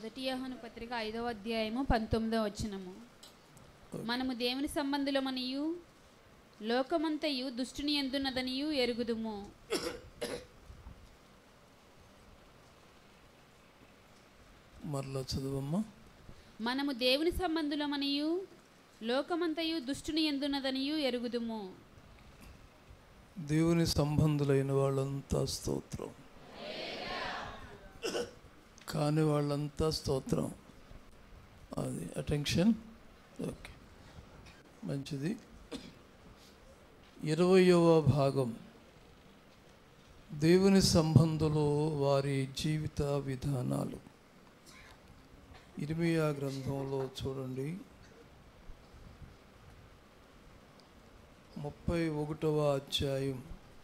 మొదటి యోహాను పత్రిక ఐదవ అధ్యాయము పంతొమ్మిదవ వచనము మనము దేవుని సంబంధులమనియు లోకమంతయు దుష్టుని ఎందున్నదనియు ఎరుగుదుము మరలా చదువమ్మా మనము దేవుని సంబంధులమనియు లోకమంతయు దుష్టుని ఎందున్నదనియు ఎరుగుదుము దేవుని సంబంధులైన వాళ్ళంతా స్తోత్రం కాని వాళ్ళంతా స్తోత్రం అది అటెన్షన్ ఓకే మంచిది ఇరవయవ భాగం దేవుని సంబంధులు వారి జీవిత విధానాలు ఇరిమియా గ్రంథంలో చూడండి ముప్పై ఒకటవ అధ్యాయం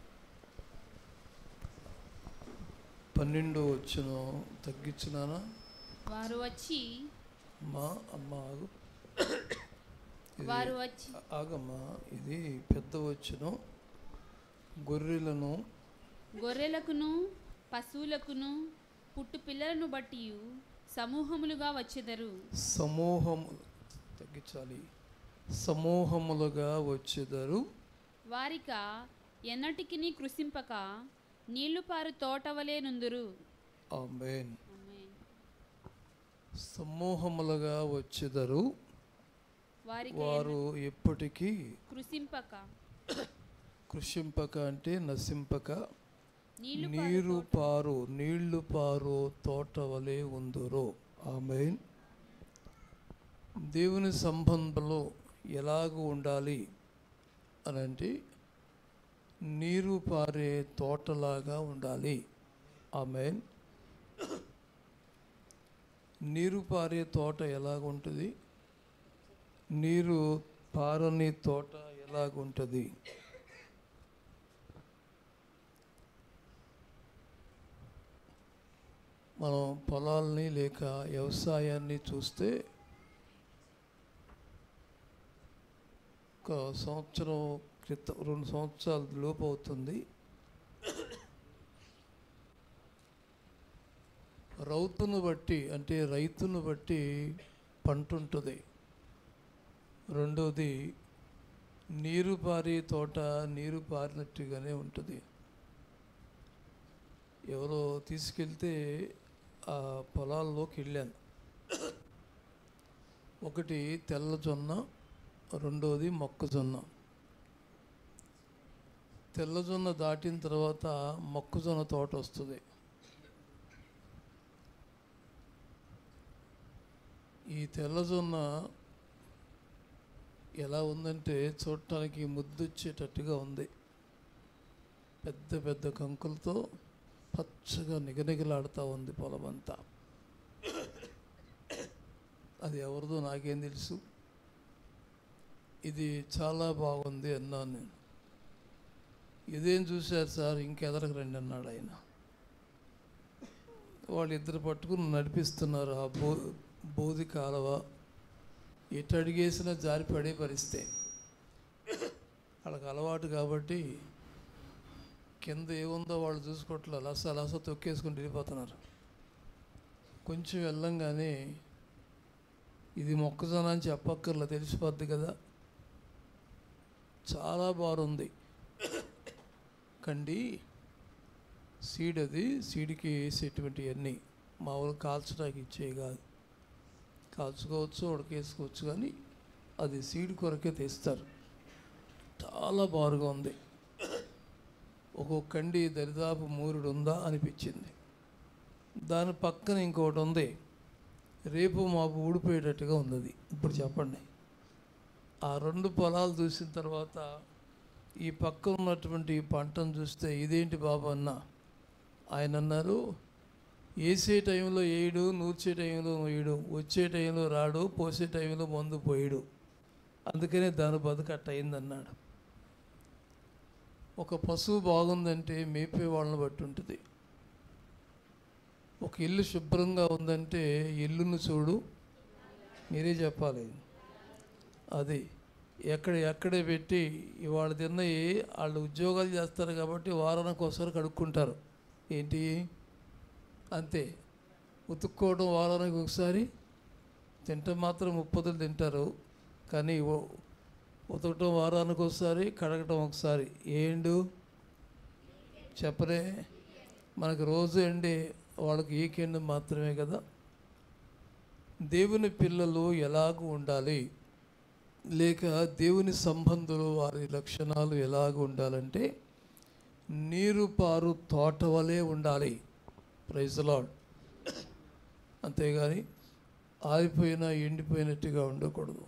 పన్నెండు వచ్చిన తగ్గించినానా వారు వచ్చి అమ్మా అమ్మ ఆగు ఇది వారు వచ్చి ఆగమ్మా ఇది పెద్ద వచ్చిన గొర్రెలను గొర్రెలకును పశువులకును పుట్టు పిల్లలను బట్టి సమూహములుగా వచ్చెదరు సమూహము తగ్గించాలి సమూహములుగా వచ్చేదారు వారిక ఎన్నటికిని కృషింపక నీళ్లు పారు తోటవలే నుందురు ఆమెన్ సమూహములుగా వచ్చేదారు వారికి వారు ఎప్పటికీ కృషింపక కృషింపక అంటే నశింపక నీళ్లు నీరు పారు నీళ్లు పారు తోట వలె ఉందురు ఆమె దేవుని సంబంధంలో ఎలాగ ఉండాలి అని అంటే నీరు పారే తోటలాగా ఉండాలి ఆమె నీరు పారే తోట ఎలాగ ఉంటుంది నీరు పారని తోట ఎలాగుంటుంది మనం పొలాల్ని లేక వ్యవసాయాన్ని చూస్తే ఒక సంవత్సరం క్రితం రెండు సంవత్సరాల లోపు అవుతుంది రౌతును బట్టి అంటే రైతును బట్టి పంట ఉంటుంది రెండోది నీరు పారే తోట నీరు పారినట్టుగానే ఉంటుంది ఎవరో తీసుకెళ్తే ఆ పొలాల్లోకి వెళ్ళాను ఒకటి తెల్ల జొన్న రెండోది మొక్కజొన్న తెల్లజొన్న దాటిన తర్వాత మొక్కజొన్న తోట వస్తుంది ఈ తెల్లజొన్న ఎలా ఉందంటే చూడటానికి ముద్దొచ్చేటట్టుగా ఉంది పెద్ద పెద్ద కంకులతో పచ్చగా నిగనిగలాడుతూ ఉంది పొలం అంతా అది ఎవరిదో నాకేం తెలుసు ఇది చాలా బాగుంది అన్నాను నేను ఇదేం చూశారు సార్ ఇంకెదరకు రండి అన్నాడు ఆయన వాళ్ళిద్దరు పట్టుకుని నడిపిస్తున్నారు ఆ బో బోధి కాలువ ఎటు అడిగేసినా జారి పడే పరిస్థితి వాళ్ళకి అలవాటు కాబట్టి కింద ఏముందో వాళ్ళు చూసుకోవట్లే లస లస తొక్కేసుకుని వెళ్ళిపోతున్నారు కొంచెం వెళ్ళంగానే ఇది మొక్కజొన్న అని చెప్పక్కర్లా తెలిసిపోద్ది కదా చాలా బాగుంది కండి సీడ్ అది సీడ్కి వేసేటువంటివన్నీ మామూలు కాల్చడానికి ఇచ్చే కాదు కాల్చుకోవచ్చు ఉడకేసుకోవచ్చు కానీ అది సీడ్ కొరకే తెస్తారు చాలా బారుగా ఉంది ఒక్కొక్క కండి దరిదాపు మూరుడు ఉందా అనిపించింది దాని పక్కన ఇంకోటి ఉంది రేపు మాపు ఊడిపోయేటట్టుగా ఉంది అది ఇప్పుడు చెప్పండి ఆ రెండు పొలాలు చూసిన తర్వాత ఈ పక్కన ఉన్నటువంటి ఈ పంటను చూస్తే ఇదేంటి బాబు అన్న ఆయన అన్నారు వేసే టైంలో వేయడు నూర్చే టైంలో వేయడు వచ్చే టైంలో రాడు పోసే టైంలో మందు పోయడు అందుకనే దాని బతుకు అట్ట అయిందన్నాడు ఒక పశువు బాగుందంటే మేపే వాళ్ళని బట్టి ఉంటుంది ఒక ఇల్లు శుభ్రంగా ఉందంటే ఇల్లును చూడు మీరే చెప్పాలి అది ఎక్కడ ఎక్కడే పెట్టి ఇవాళ తిన్నవి వాళ్ళు ఉద్యోగాలు చేస్తారు కాబట్టి వారానికి ఒకసారి కడుక్కుంటారు ఏంటి అంతే ఉతుక్కోవడం వారానికి ఒకసారి తింటే మాత్రం ముప్పదులు తింటారు కానీ ఉ- ఉతకటం వారానికి ఒకసారి కడగటం ఒకసారి ఏండు చెప్పరే మనకు రోజు ఎండి వాళ్ళకి వీకెండ్ మాత్రమే కదా దేవుని పిల్లలు ఎలాగ ఉండాలి లేక దేవుని సంబంధులు వారి లక్షణాలు ఎలాగ ఉండాలంటే నీరు పారు తోట వలె ఉండాలి ప్రైజ్ లాడ్ అంతేగాని ఆరిపోయిన ఎండిపోయినట్టుగా ఉండకూడదు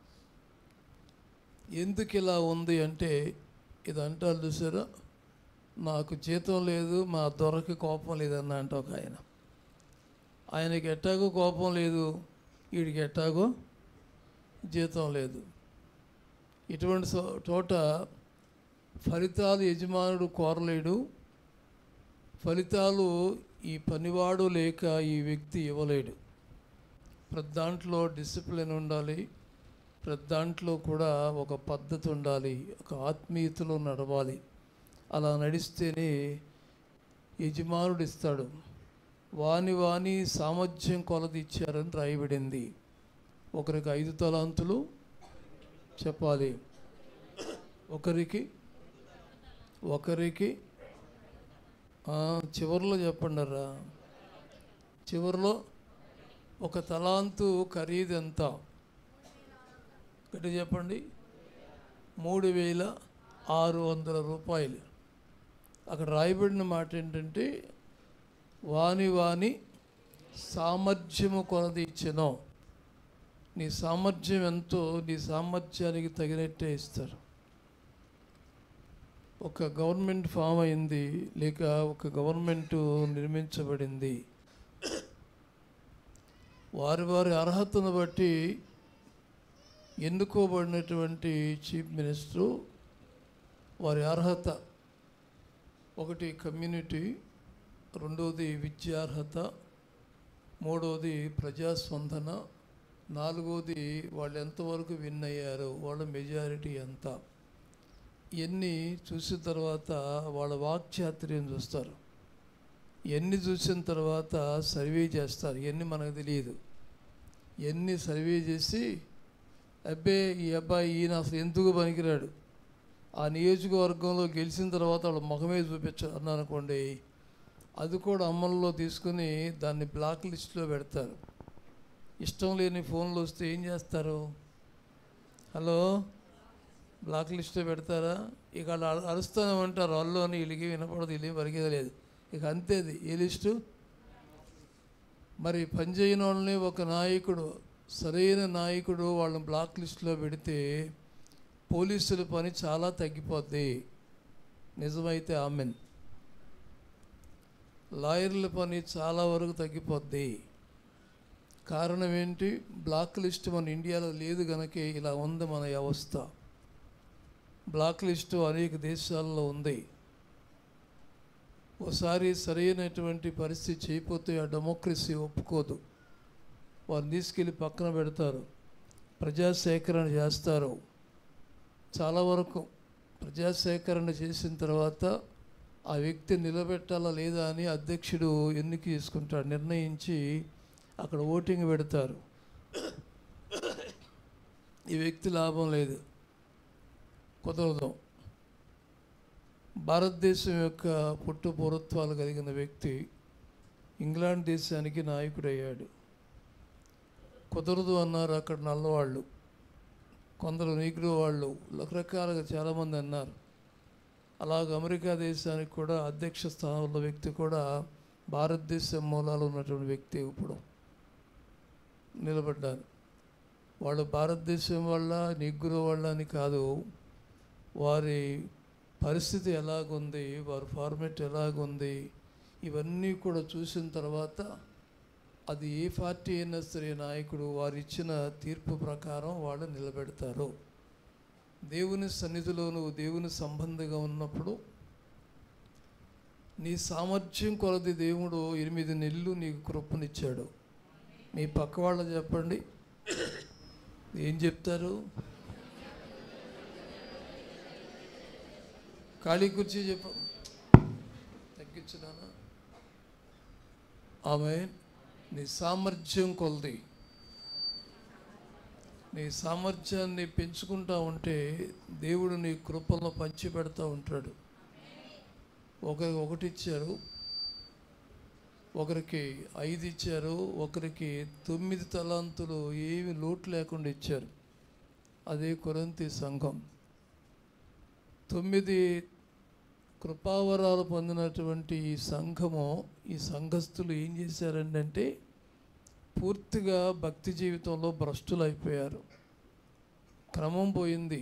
ఎందుకు ఇలా ఉంది అంటే ఇది అంటారు చూసారా నాకు జీతం లేదు మా దొరకి కోపం లేదన్న అంట ఒక ఆయన ఆయనకి ఎట్టాగో కోపం లేదు వీడికి ఎట్టాగో జీతం లేదు ఇటువంటి సో- చోట ఫలితాలు యజమానుడు కోరలేడు ఫలితాలు ఈ పనివాడు లేక ఈ వ్యక్తి ఇవ్వలేడు ప్రతి దాంట్లో డిసిప్లిన్ ఉండాలి ప్రతి దాంట్లో కూడా ఒక పద్ధతి ఉండాలి ఒక ఆత్మీయతలో నడవాలి అలా నడిస్తేనే యజమానుడు ఇస్తాడు వాని వాని సామర్థ్యం కొలది ఇచ్చారని రాయబడింది ఒకరికి ఐదు తలాంతులు చెప్పాలి ఒకరికి ఒకరికి ఆ, చివరిలో చెప్పండి రా చివరిలో ఒక తలాంతు ఖరీదు ఎంత గట్టి చెప్పండి మూడు వేల ఆరు వందల రూపాయలు అక్కడ రాయబడిన మాట ఏంటంటే వాని వాని సామర్థ్యము కొలది ఇచ్చినో నీ సామర్థ్యం ఎంతో నీ సామర్థ్యానికి తగినట్టే ఇస్తారు ఒక గవర్నమెంట్ ఫామ్ అయింది లేక ఒక గవర్నమెంట్ నిర్మించబడింది వారి వారి అర్హతను బట్టి ఎన్నుకోబడినటువంటి చీఫ్ మినిస్టరు వారి అర్హత ఒకటి కమ్యూనిటీ రెండవది విద్యార్హత మూడవది ప్రజాస్పందన నాలుగవది వాళ్ళు ఎంతవరకు విన్ అయ్యారు వాళ్ళ మెజారిటీ ఎంత ఇవన్నీ చూసిన తర్వాత వాళ్ళ వాక్చాతుర్యం చూస్తారు ఇవన్నీ చూసిన తర్వాత సర్వే చేస్తారు ఇవన్నీ మనకు తెలియదు ఇవన్నీ సర్వే చేసి అబ్బే ఈ అబ్బాయి ఈయన అసలు ఎందుకు పనికిరాడు ఆ నియోజకవర్గంలో గెలిచిన తర్వాత వాళ్ళ ముఖమే చూపించారు అన్నారు అనుకోండి అది కూడా అమల్లో తీసుకుని దాన్ని బ్లాక్ లిస్ట్లో పెడతారు ఇష్టం లేని ఫోన్లు వస్తే ఏం చేస్తారు హలో బ్లాక్ లిస్ట్లో పెడతారా ఇక వాళ్ళు అరు- అరుస్తూనే ఉంటారు వాళ్ళు అని వీళ్ళకి వినపడదు వీళ్ళకి పరిగేది లేదు ఇక అంతేది ఏ లిస్టు మరి పనిచేయని వాళ్ళని ఒక నాయకుడు సరైన నాయకుడు వాళ్ళని బ్లాక్ లిస్ట్లో పెడితే పోలీసుల పని చాలా తగ్గిపోద్ది నిజమైతే ఆమెన్ లాయర్ల పని చాలా వరకు తగ్గిపోద్ది కారణం ఏంటి బ్లాక్ లిస్ట్ మన ఇండియాలో లేదు గనకే ఇలా ఉంది మన వ్యవస్థ బ్లాక్ లిస్ట్ అనేక దేశాల్లో ఉంది ఒకసారి సరైనటువంటి పరిస్థితి చేయకపోతే ఆ డెమోక్రసీ ఒప్పుకోదు వారిని తీసుకెళ్ళి పక్కన పెడతారు ప్రజాసేకరణ చేస్తారు చాలా వరకు ప్రజాసేకరణ చేసిన తర్వాత ఆ వ్యక్తి నిలబెట్టాలా లేదా అని అధ్యక్షుడు ఎన్నిక చేసుకుంటాడు నిర్ణయించి అక్కడ ఓటింగ్ పెడతారు ఈ వ్యక్తి లాభం లేదు కుదరదు భారతదేశం యొక్క పుట్టు పూర్వత్వాలు కలిగిన వ్యక్తి ఇంగ్లాండ్ దేశానికి నాయకుడయ్యాడు కుదరదు అన్నారు అక్కడ నల్లవాళ్ళు కొందరు నీగ్రో వాళ్ళు రకరకాలుగా చాలామంది అన్నారు అలాగ అమెరికా దేశానికి కూడా అధ్యక్ష స్థానంలో వ్యక్తి కూడా భారతదేశం మూలాలు ఉన్నటువంటి వ్యక్తి ఇప్పుడు నిలబడ్డారు వాళ్ళు భారతదేశం వల్ల నిగ్గురు వాళ్ళ అని కాదు వారి పరిస్థితి ఎలాగుంది వారి ఫార్మెట్ ఎలాగుంది ఇవన్నీ కూడా చూసిన తర్వాత అది ఏ పార్టీ అయినా సరే నాయకుడు వారు ఇచ్చిన తీర్పు ప్రకారం వాళ్ళు నిలబెడతారు దేవుని సన్నిధిలో నువ్వు దేవుని సంబంధిగా ఉన్నప్పుడు నీ సామర్థ్యం కొలది దేవుడు ఎనిమిది నెలలు నీకు కృపనిచ్చాడు మీ పక్క వాళ్ళు చెప్పండి ఏం చెప్తారు ఖాళీ కుర్చీ చెప్పు తగ్గించున్నానా ఆమె నీ సామర్థ్యం కొలది నీ సామర్థ్యాన్ని పెంచుకుంటా ఉంటే దేవుడు నీ కృపలను పంచి పెడతా ఉంటాడు ఒకరికి ఒకటి ఇచ్చారు ఒకరికి ఐదు ఇచ్చారు ఒకరికి తొమ్మిది తలాంతులు ఏమి లోటు లేకుండా ఇచ్చారు అదే కొరంతి సంఘం తొమ్మిది కృపావరాలు పొందినటువంటి ఈ సంఘము ఈ సంఘస్థులు ఏం చేశారంటే పూర్తిగా భక్తి జీవితంలో భ్రష్టులు అయిపోయారు క్రమం పోయింది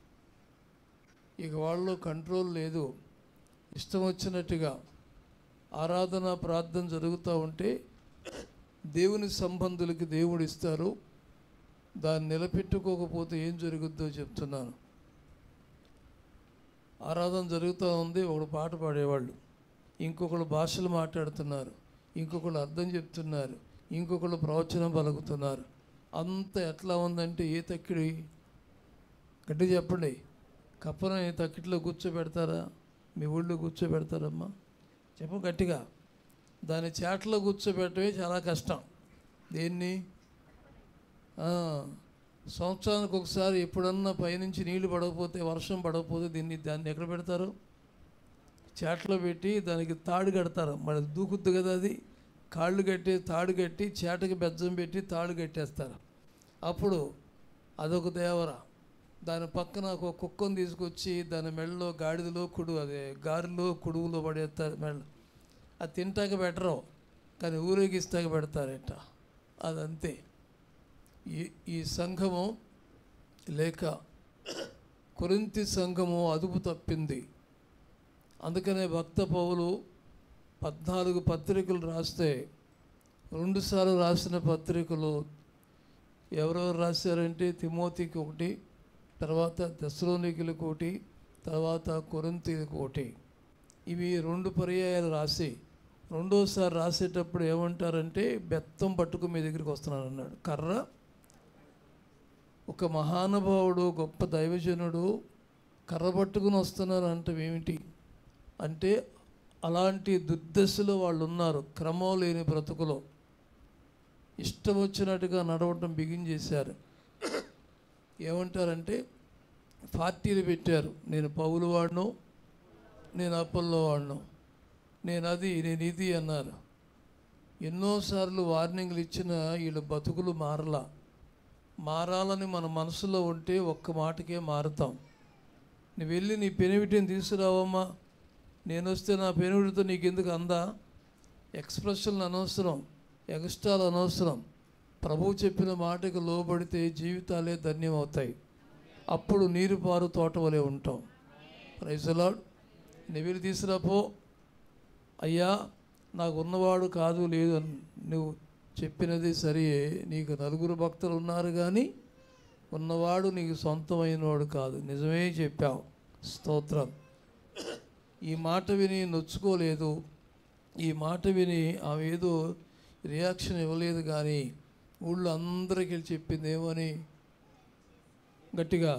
ఇక వాళ్ళు కంట్రోల్ లేదు ఇష్టం వచ్చినట్టుగా ఆరాధన ప్రార్థన జరుగుతూ ఉంటే దేవుని సంబంధులకి దేవుడు ఇస్తారు దాన్ని నిలబెట్టుకోకపోతే ఏం జరుగుద్దో చెప్తున్నాను ఆరాధన జరుగుతూ ఉంది ఒకడు పాట పాడేవాళ్ళు ఇంకొకళ్ళు భాషలు మాట్లాడుతున్నారు ఇంకొకళ్ళు అర్థం చెప్తున్నారు ఇంకొకళ్ళు ప్రవచనం పలుకుతున్నారు అంత ఎట్లా ఉందంటే ఏ తక్కిడి గట్టి చెప్పండి కప్పన ఏ తక్కిట్లో కూర్చోబెడతారా మీ ఊళ్ళో కూర్చోబెడతారమ్మా చెప్పు గట్టిగా దాని చేటలో కూర్చోబెట్టడమే చాలా కష్టం దేన్ని ఆ, సంవత్సరానికి ఒకసారి ఎప్పుడన్నా పైనుంచి నీళ్లు పడకపోతే వర్షం పడకపోతే దీన్ని దాన్ని ఎక్కడ పెడతారు చేటలో పెట్టి దానికి తాడు కడతారు మరి దూకుద్దు కదా అది కాళ్ళు కట్టి తాడు కట్టి చేటకి బెజ్జం పెట్టి తాడు కట్టేస్తారు అప్పుడు అదొక దేవర దాని పక్కన ఒక కుక్కను తీసుకొచ్చి దాని మెడలో గాడిదలో కుడు అదే గారిలో కుడువులో పడేస్తారు మెడ అది తింటాక పెట్టరు కానీ ఊరేగిస్తాక పెడతారట అదంతే ఈ ఈ సంఘము లేక కొరింతి సంఘము అదుపు తప్పింది అందుకనే భక్త పౌలు పద్నాలుగు పత్రికలు రాస్తే రెండుసార్లు రాసిన పత్రికలు ఎవరెవరు రాశారంటే తిమోతికి ఒకటి తర్వాత దశలోనికులకు ఒకటి తర్వాత కొరింతీలకు ఒకటి ఇవి రెండు పర్యాయాలు రాసి రెండోసారి రాసేటప్పుడు ఏమంటారంటే బెత్తం పట్టుకు మీ దగ్గరికి వస్తున్నాను అన్నాడు కర్ర ఒక మహానుభావుడు గొప్ప దైవజనుడు కర్ర పట్టుకుని వస్తున్నారు అంటే ఏమిటి అంటే అలాంటి దుర్దశలో వాళ్ళు ఉన్నారు క్రమం లేని బ్రతుకులో ఇష్టం వచ్చినట్టుగా నడవటం బిగించేశారు ఏమంటారంటే పార్టీలు పెట్టారు నేను పౌలు వాడను నేను అప్పల్లో వాడను నేను అది నేను ఇది అన్నారు ఎన్నోసార్లు వార్నింగ్లు ఇచ్చిన వీళ్ళ బతుకులు మారలా మారాలని మన మనసులో ఉంటే ఒక్క మాటకే మారుతాం నువ్వు వెళ్ళి నీ పెనివిటిని తీసుకురావమ్మా నేను వస్తే నా పెనివిటితో నీకు ఎందుకు అందా ఎక్స్ప్రెషన్లు అనవసరం ఎక్స్ట్రాలు అనవసరం ప్రభువు చెప్పిన మాటకు లోబడితే జీవితాలే ధన్యమవుతాయి అప్పుడు నీరు పారు తోట వలె ఉంటాం ప్రైజలాడ్ నువ్వు తీసుకురాపో అయ్యా నాకు ఉన్నవాడు కాదు లేదు అని నువ్వు చెప్పినది సరియే నీకు నలుగురు భక్తులు ఉన్నారు కానీ ఉన్నవాడు నీకు సొంతమైనవాడు కాదు నిజమే చెప్పావు స్తోత్రం ఈ మాట విని నొచ్చుకోలేదు ఈ మాట విని ఆమె ఏదో రియాక్షన్ ఇవ్వలేదు కానీ ఊళ్ళో అందరికీ చెప్పింది ఏమని గట్టిగా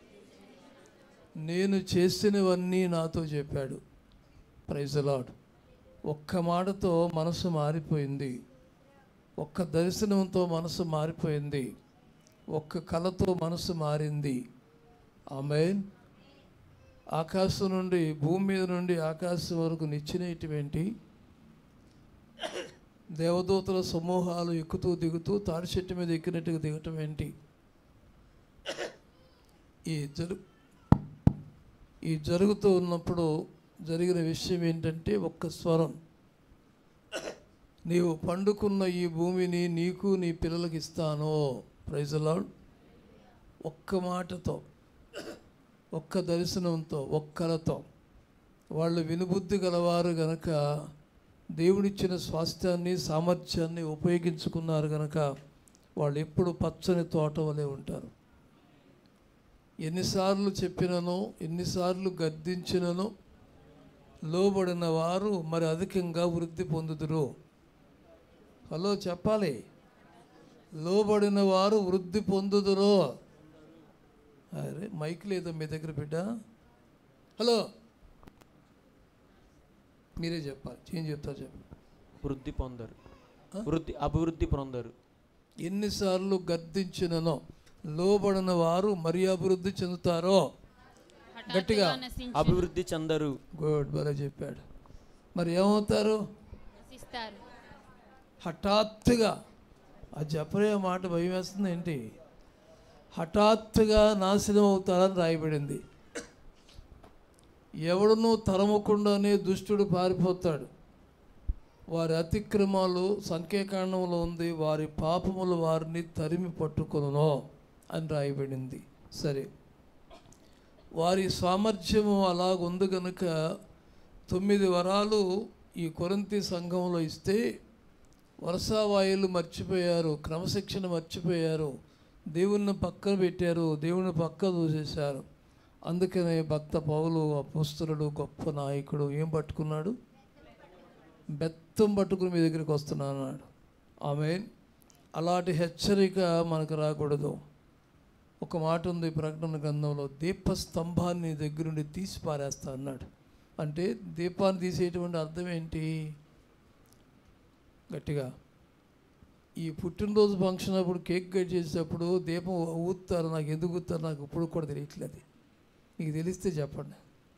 నేను చేసినవన్నీ నాతో చెప్పాడు ప్రైజ్ లాడ్ ఒక్క మాటతో మనసు మారిపోయింది ఒక్క దర్శనంతో మనసు మారిపోయింది ఒక్క కళతో మనసు మారింది ఆమె ఆకాశం నుండి భూమి మీద నుండి ఆకాశం వరకు నిచ్చినటువంటి దేవదూతల సమూహాలు ఎక్కుతూ దిగుతూ తాడి చెట్టు మీద ఎక్కినట్టుగా దిగటం ఏంటి ఈ జరు ఈ జరుగుతూ ఉన్నప్పుడు జరిగిన విషయం ఏంటంటే ఒక్క స్వరం నీవు పండుకున్న ఈ భూమిని నీకు నీ పిల్లలకి ఇస్తాను ప్రైజలాడ్ ఒక్క మాటతో ఒక్క దర్శనంతో ఒక్కలతో వాళ్ళు వినుబుద్ధి గలవారు గనక దేవుడిచ్చిన స్వాస్థ్యాన్ని సామర్థ్యాన్ని ఉపయోగించుకున్నారు గనక వాళ్ళు ఎప్పుడు పచ్చని తోట వలె ఉంటారు ఎన్నిసార్లు చెప్పినను ఎన్నిసార్లు గద్దించినను లోబడిన వారు మరి అధికంగా వృద్ధి పొందుదురు హలో చెప్పాలి లోబడిన వారు వృద్ధి పొందుదురు అరే మైక్ లేదా మీ దగ్గర బిడ్డ హలో మీరే చెప్పాలి ఏం చెప్తారు చెప్పండి వృద్ధి పొందరు వృద్ధి అభివృద్ధి పొందరు ఎన్నిసార్లు గద్దించిననో లోబడిన వారు మరి అభివృద్ధి చెందుతారో గట్టిగా. హఠాత్తుగా నశించి అభివృద్ధి చెందరు గుడ్ భలే చెప్పాడు మరి ఏమవుతారు నశిస్తారు హఠాత్తుగా ఆ చెప్పరే మాట భయం వేస్తుంది ఏంటి హఠాత్తుగా నాశనం అవుతారని రాయబడింది ఎవడునూ తరమకుండానే దుష్టుడు పారిపోతాడు వారి అతిక్రమాలు సంఖ్యాకాండంలో ఉంది వారి పాపములు వారిని తరిమి పట్టుకొనునో అని రాయబడింది సరే వారి సామర్థ్యము అలాగుంది కనుక తొమ్మిది వరాలు ఈ కొరంతి సంఘంలో ఇస్తే వరసావాయులు మర్చిపోయారు క్రమశిక్షణ మర్చిపోయారు దేవుణ్ణి పక్కన పెట్టారు దేవుని పక్క దూసేశారు అందుకనే భక్త పౌలు అపుస్తులుడు గొప్ప నాయకుడు ఏం పట్టుకున్నాడు బెత్తం పట్టుకుని మీ దగ్గరికి వస్తున్నాను అన్నాడు ఆమె అలాంటి హెచ్చరిక మనకు రాకూడదు ఒక మాట ఉంది ప్రకటన గ్రంథంలో దీపస్తంభాన్ని దగ్గరుండి తీసి పారేస్తా అన్నాడు అంటే దీపాన్ని తీసేటువంటి అర్థం ఏంటి గట్టిగా ఈ పుట్టినరోజు ఫంక్షన్ అప్పుడు కేక్ కట్ చేసేటప్పుడు దీపం ఊతారు నాకు ఎందుకు ఊతారు నాకు ఇప్పుడు కూడా తెలియట్లేదు మీకు తెలిస్తే చెప్పండి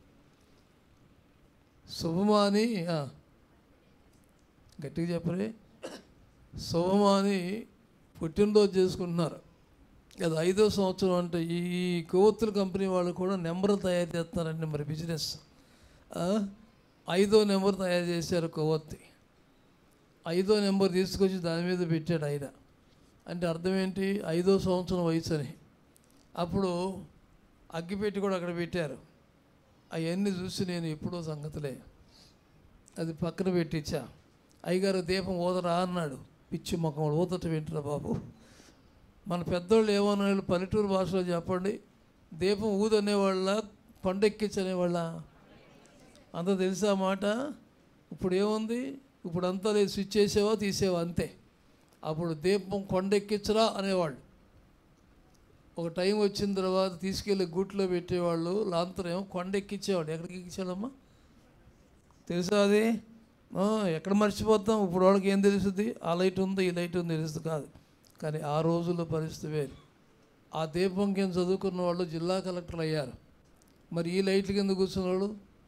శుభమాని ఆ, గట్టిగా చెప్పరే శుభమాని పుట్టినరోజు చేసుకుంటున్నారు అది ఐదో సంవత్సరం అంటే ఈ ఈ కొవ్వొత్తుల కంపెనీ వాళ్ళు కూడా నెంబర్ తయారు చేస్తున్నారండి మరి బిజినెస్ ఆ, ఐదో నెంబర్ తయారు చేశారు కొవ్వొత్తి ఐదో నెంబర్ తీసుకొచ్చి దాని మీద పెట్టాడు ఆయన అంటే అర్థం ఏంటి ఐదో సంవత్సరం వయసు అని అప్పుడు అగ్గిపెట్టి కూడా అక్కడ పెట్టారు అవన్నీ చూసి నేను ఎప్పుడో సంగతులే అది పక్కన పెట్టించా అయ్యగారు దీపం ఊదరా అన్నాడు పిచ్చి ముఖం ఊదట వింటున్నా బాబు మన పెద్దోళ్ళు ఏమన్నా పల్లెటూరు భాషలో చెప్పండి దీపం ఊదనేవాళ్ళ పండెక్కించనేవాళ్ళ అంత తెలుసా ఆ మాట ఇప్పుడు ఏముంది ఇప్పుడు అంతా లేదు స్విచ్ చేసేవా తీసేవా అంతే అప్పుడు దీపం కొండెక్కించరా అనేవాళ్ళు ఒక టైం వచ్చిన తర్వాత తీసుకెళ్ళి గూట్లో పెట్టేవాళ్ళు లాంతరం ఏమో కొండెక్కించేవాడు ఎక్కడికి ఎక్కించాడమ్మా తెలుసా అది ఆ, ఎక్కడ మర్చిపోతాం ఇప్పుడు వాళ్ళకి ఏం తెలుస్తుంది ఆ లైట్ ఉంది ఈ లైట్ ఉంది తెలుస్తుంది కాదు కానీ ఆ రోజుల్లో పరిస్థితి వేరు ఆ దీపం కింద చదువుకున్న వాళ్ళు జిల్లా కలెక్టర్లు అయ్యారు మరి ఈ లైట్ల కింద కూర్చున్న వాళ్ళు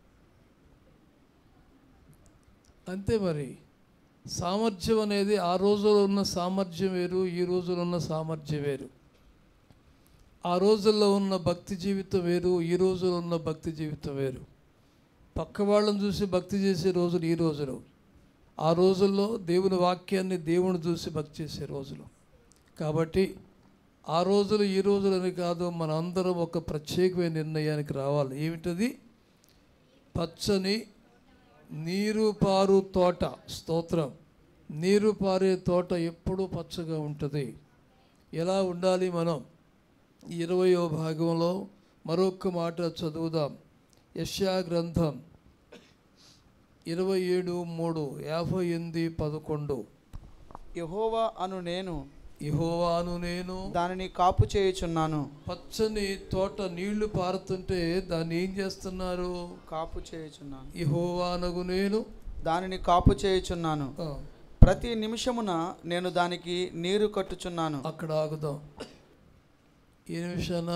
అంతే మరి సామర్థ్యం అనేది ఆ రోజులో ఉన్న సామర్థ్యం వేరు ఈ రోజులో ఉన్న సామర్థ్యం వేరు ఆ రోజుల్లో ఉన్న భక్తి జీవితం వేరు ఈ రోజులో ఉన్న భక్తి జీవితం వేరు పక్క వాళ్ళని చూసి భక్తి చేసే రోజులు ఈ రోజులు ఆ రోజుల్లో దేవుని వాక్యాన్ని దేవుని చూసి భక్తి చేసే రోజులు కాబట్టి ఆ రోజులు ఈ రోజులని కాదు మన అందరం ఒక ప్రత్యేకమైన నిర్ణయానికి రావాలి ఏమిటది పచ్చని నీరు పారు తోట స్తోత్రం నీరు పారే తోట ఎప్పుడూ పచ్చగా ఉంటుంది ఎలా ఉండాలి మనం ఈ ఇరవయో భాగంలో మరొక మాట చదువుదాం యశా గ్రంథం ఇరవై ఏడు మూడు యాభై ఎనిమిది పదకొండు యహోవా అను నేను ఇహోవాను నేను దానిని కాపు చేయుచున్నాను పచ్చని తోట నీళ్లు పారుతుంటే దాన్ని ఏం చేస్తున్నారు కాపు చేయుచున్నాను ఇహోవానగు నేను దానిని కాపు చేయుచున్నాను ఆ, ప్రతి నిమిషమున నేను దానికి నీరు కట్టుచున్నాను అక్కడ ఆగుదాం ఏ నిమిషాన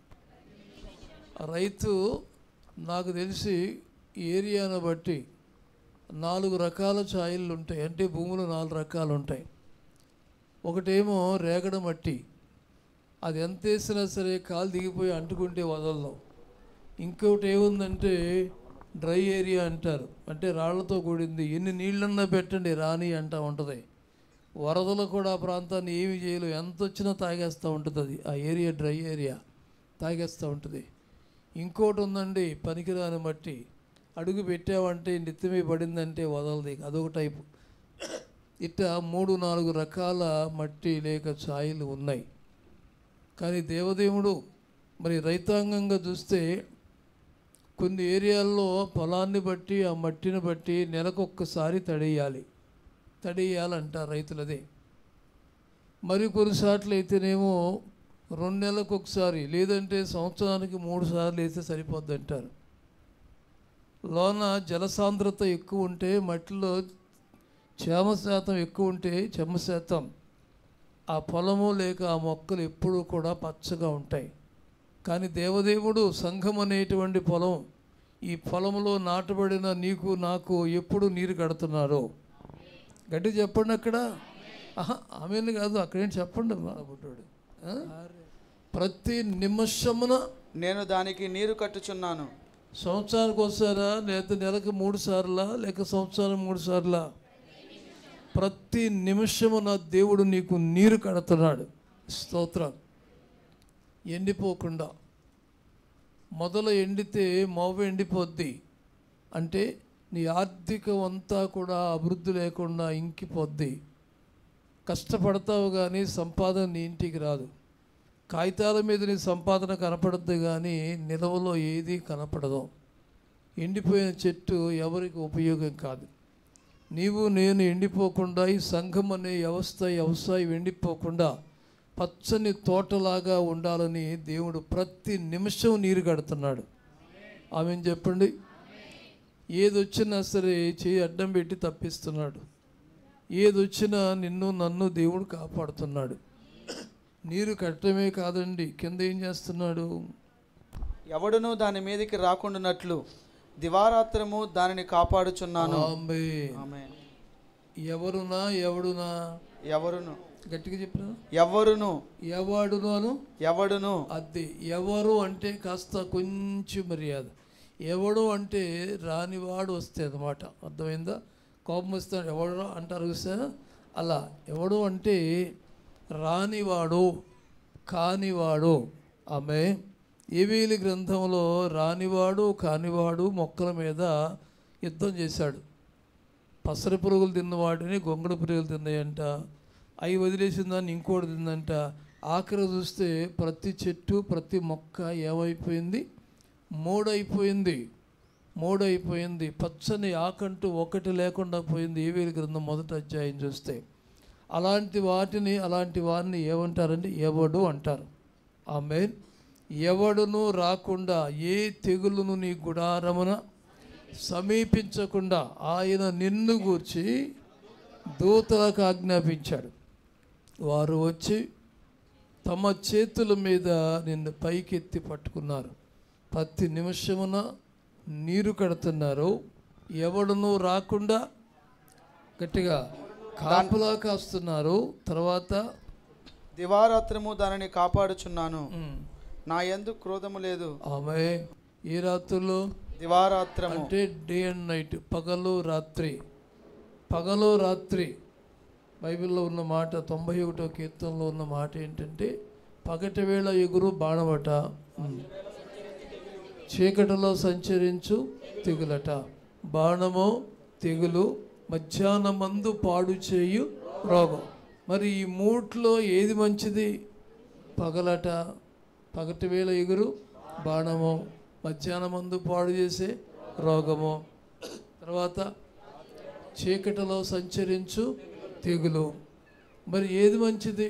రైతు నాకు తెలిసి ఈ ఏరియాను బట్టి నాలుగు రకాల ఛాయలు ఉంటాయి అంటే భూములు నాలుగు రకాలు ఉంటాయి ఒకటేమో రేగడ మట్టి అది ఎంత వేసినా సరే కాలు దిగిపోయి అంటుకుంటే వదలదు ఇంకొకటి ఏముందంటే డ్రై ఏరియా అంటారు అంటే రాళ్లతో కూడింది ఎన్ని నీళ్ళన్నా పెట్టండి రాని అంటా ఉంటుంది వరదలు కూడా ఆ ప్రాంతాన్ని ఏమి చేయలేవు ఎంత వచ్చినా తాగేస్తూ ఉంటుంది అది ఆ ఏరియా డ్రై ఏరియా తాగేస్తూ ఉంటుంది ఇంకోటి ఉందండి పనికిరాని మట్టి అడుగు పెట్టావంటే నెత్తిమీ పడిందంటే వదలది అదొక టైపు ఇట్ట మూడు నాలుగు రకాల మట్టి లేక ఛాయలు ఉన్నాయి కానీ దేవదేవుడు మరి రైతాంగంగా చూస్తే కొన్ని ఏరియాల్లో పొలాన్ని బట్టి ఆ మట్టిని బట్టి నెలకొక్కసారి తడేయాలి తడేయాలంట రైతులదే మరి కొన్నిసార్లు అయితేనేమో రెండు నెలలకు ఒకసారి లేదంటే సంవత్సరానికి మూడు సార్లు వేస్తే సరిపోద్ది అంటారు లోన జలసాంద్రత ఎక్కువ ఉంటే మట్టిలో చేమ శాతం ఎక్కువ ఉంటే చెమ్మ శాతం ఆ పొలము లేక ఆ మొక్కలు ఎప్పుడూ కూడా పచ్చగా ఉంటాయి కానీ దేవదేవుడు సంఘం అనేటువంటి పొలం ఈ పొలంలో నాటబడిన నీకు నాకు ఎప్పుడు నీరు కడుతున్నారు గట్టి చెప్పండి అక్కడ ఆహా, ఆమెను కాదు అక్కడేం చెప్పండి బాబుడ్డాడు ప్రతి నిమిషమున నేను దానికి నీరు కట్టుచున్నాను సంవత్సరానికి ఒకసారా లేదా నెలకు మూడు సార్లా లేక సంవత్సరం మూడు సార్లా ప్రతి నిమిషము నా దేవుడు నీకు నీరు కడుతున్నాడు స్తోత్రం ఎండిపోకుండా మొదలు ఎండితే మోవ ఎండిపోద్ది అంటే నీ ఆర్థికం అంతా కూడా అభివృద్ధి లేకుండా ఇంకిపోద్ది కష్టపడతావు కానీ సంపాదన నీ ఇంటికి రాదు కాగితాల మీద నీ సంపాదన కనపడద్దు కానీ నిలవలో ఏది కనపడదు ఎండిపోయిన చెట్టు ఎవరికి ఉపయోగం కాదు నీవు నేను ఎండిపోకుండా ఈ సంఘం అనే వ్యవస్థ వ్యవసాయం ఎండిపోకుండా పచ్చని తోటలాగా ఉండాలని దేవుడు ప్రతి నిమిషం నీరు కడుతున్నాడు ఆమె చెప్పండి ఏది వచ్చినా సరే చేయి అడ్డం పెట్టి తప్పిస్తున్నాడు ఏది వచ్చినా నిన్ను నన్ను దేవుడు కాపాడుతున్నాడు నీరు కట్టడమే కాదండి కింద ఏం చేస్తున్నాడు ఎవడును దాని మీదకి రాకుండానట్లు దివారాత్రము దానిని కాపాడుచున్నాను ఆమె ఆమేన్. ఎవరునా ఎవడునా ఎవరును గట్టిగా చెప్పిన ఎవరును ఎవడును అను ఎవడును అది ఎవరు అంటే కాస్త కొంచెం మర్యాద ఎవడు అంటే రానివాడు వస్తే అన్నమాట అర్థమైందా కోపం వస్తాడు ఎవడు అంటారు చూసా అలా ఎవడు అంటే రానివాడు కానివాడు ఆమె ఏవేలి గ్రంథంలో రానివాడు కానివాడు మొక్కల మీద యుద్ధం చేశాడు పసర పురుగులు తిన్నవాడిని గొంగళ పురుగులు తిన్నాయంట అవి వదిలేసిన దాన్ని ఇంకోటి తిందంట ఆఖరి చూస్తే ప్రతి చెట్టు ప్రతి మొక్క ఏమైపోయింది మూడైపోయింది మూడైపోయింది పచ్చని ఆకంటూ ఒకటి లేకుండా పోయింది ఏవేలి గ్రంథం మొదటి అధ్యాయం చూస్తే అలాంటి వాటిని అలాంటి వారిని ఏమంటారంటే ఎవడు అంటారు ఆమె ఎవడును రాకుండా ఏ తెగులును నీ గుడారమున సమీపించకుండా ఆయన నిన్ను గూర్చి దూతలకు ఆజ్ఞాపించాడు వారు వచ్చి తమ చేతుల మీద నిన్ను పైకెత్తి పట్టుకున్నారు ప్రతి నిమిషమున నీరు కడుతున్నారు ఎవడును రాకుండా గట్టిగా కాపులా కాస్తున్నారు తర్వాత దివారాత్రము దానిని కాపాడుచున్నాను ఉమ్, నా యందు క్రోధము లేదు ఆమె ఈ రాత్రుల్లో దివారాత్రము అంటే డే అండ్ నైట్ పగలు రాత్రి పగలు రాత్రి బైబిల్లో ఉన్న మాట తొంభై ఒకటో కీర్తనలో ఉన్న మాట ఏంటంటే పగటి వేళ ఎగురు బాణవట ఉమ్. చీకటిలో సంచరించు తెగులట బాణము తెగులు మధ్యాహ్నమందు పాడు చేయు రోగం మరి ఈ మూట్లో ఏది మంచిది పగలట పగటి వేళ ఎగురు బాణము మధ్యాహ్నమందు పాడు చేసే రోగము తర్వాత చీకటిలో సంచరించు తెగులు మరి ఏది మంచిది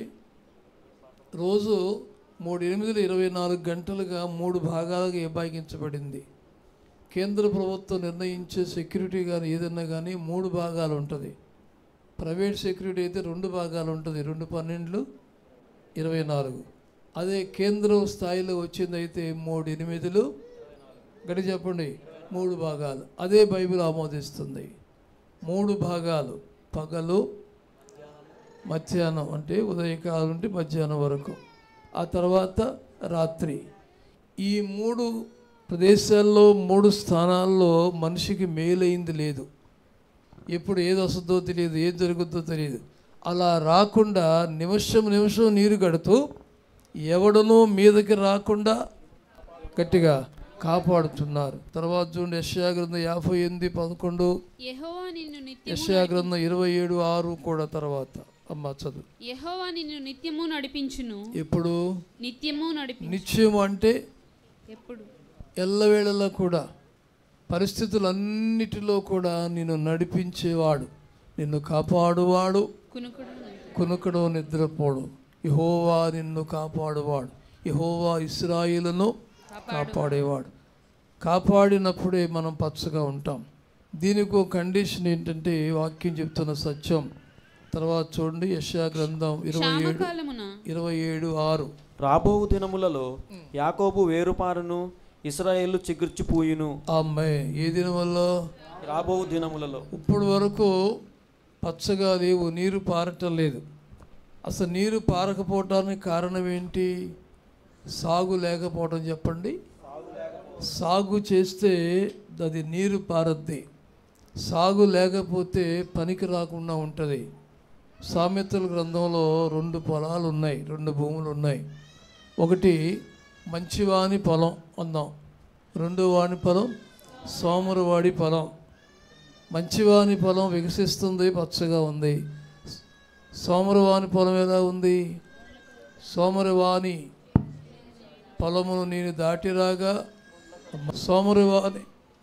రోజు మూడు ఎనిమిదిలు ఇరవై నాలుగు గంటలుగా మూడు భాగాలుగా విభాగించబడింది కేంద్ర ప్రభుత్వం నిర్ణయించే సెక్యూరిటీ కానీ ఏదన్నా కానీ మూడు భాగాలు ఉంటుంది ప్రైవేట్ సెక్యూరిటీ అయితే రెండు భాగాలు ఉంటుంది రెండు పన్నెండులు ఇరవై నాలుగు అదే కేంద్రం స్థాయిలో వచ్చిందైతే మూడు ఎనిమిదిలు గడి చెప్పండి మూడు భాగాలు అదే బైబిల్ ఆమోదిస్తుంది మూడు భాగాలు పగలు మధ్యాహ్నం అంటే ఉదయకాలం నుండి మధ్యాహ్నం వరకు ఆ తర్వాత రాత్రి ఈ మూడు ప్రదేశాల్లో మూడు స్థానాల్లో మనిషికి మేలైంది లేదు ఎప్పుడు ఏది వస్తుందో తెలియదు ఏది జరుగుద్దో తెలియదు అలా రాకుండా నిమిషం నిమిషం నీరు కడుతూ ఎవడనూ మీదకి రాకుండా గట్టిగా కాపాడుతున్నారు తర్వాత చూడండి యెషయా గ్రంథం యాభై ఎనిమిది పదకొండు యెహోవా నిన్ను నిత్యము యెషయా గ్రంథం ఇరవై ఏడు ఆరు కూడా తర్వాత అమ్మ చదువు యెహోవా నిన్ను నిత్యము నడిపించును ఇప్పుడు నిత్యము నడిపి నిత్యం అంటే ఎప్పుడు ఎల్లవేళలా కూడా పరిస్థితులన్నిటిలో కూడా నిన్ను నడిపించేవాడు నిన్ను కాపాడువాడు కునుకుడు కునుకడు నిద్రపోడు యహోవా నిన్ను కాపాడువాడు యహోవా ఇస్రాయిలను కాపాడేవాడు కాపాడినప్పుడే మనం పచ్చగా ఉంటాం దీనికి ఒక కండిషన్ ఏంటంటే వాక్యం చెప్తున్న సత్యం తర్వాత చూడండి యశా గ్రంథం ఇరవై ఏడు క్షామకాలమున ఇరవై ఏడు ఆరు రాబోవు దినములలో యాకోబు వేరుపారును ఇస్రాయేలు చిగుర్చిపోయును ఆ అమ్మాయి ఏ దినం వల్ల రాబోవు దినములలో ఇప్పుడు వరకు పచ్చగా లేవు నీరు పారటం లేదు అసలు నీరు పారకపోవటానికి కారణం ఏంటి సాగు లేకపోవడం చెప్పండి సాగు చేస్తే అది నీరు పారద్ది సాగు లేకపోతే పనికి రాకుండా ఉంటుంది సామెతల గ్రంథంలో రెండు పొలాలు ఉన్నాయి రెండు భూములు ఉన్నాయి ఒకటి మంచివాని పొలం అందాం రెండో వాని పొలం సోమరువాడి పొలం మంచివాని పొలం వికసిస్తుంది పచ్చగా ఉంది సోమరవాని పొలం ఎలా ఉంది సోమరవాని పొలమును నేను దాటిరాగా సోమరవాని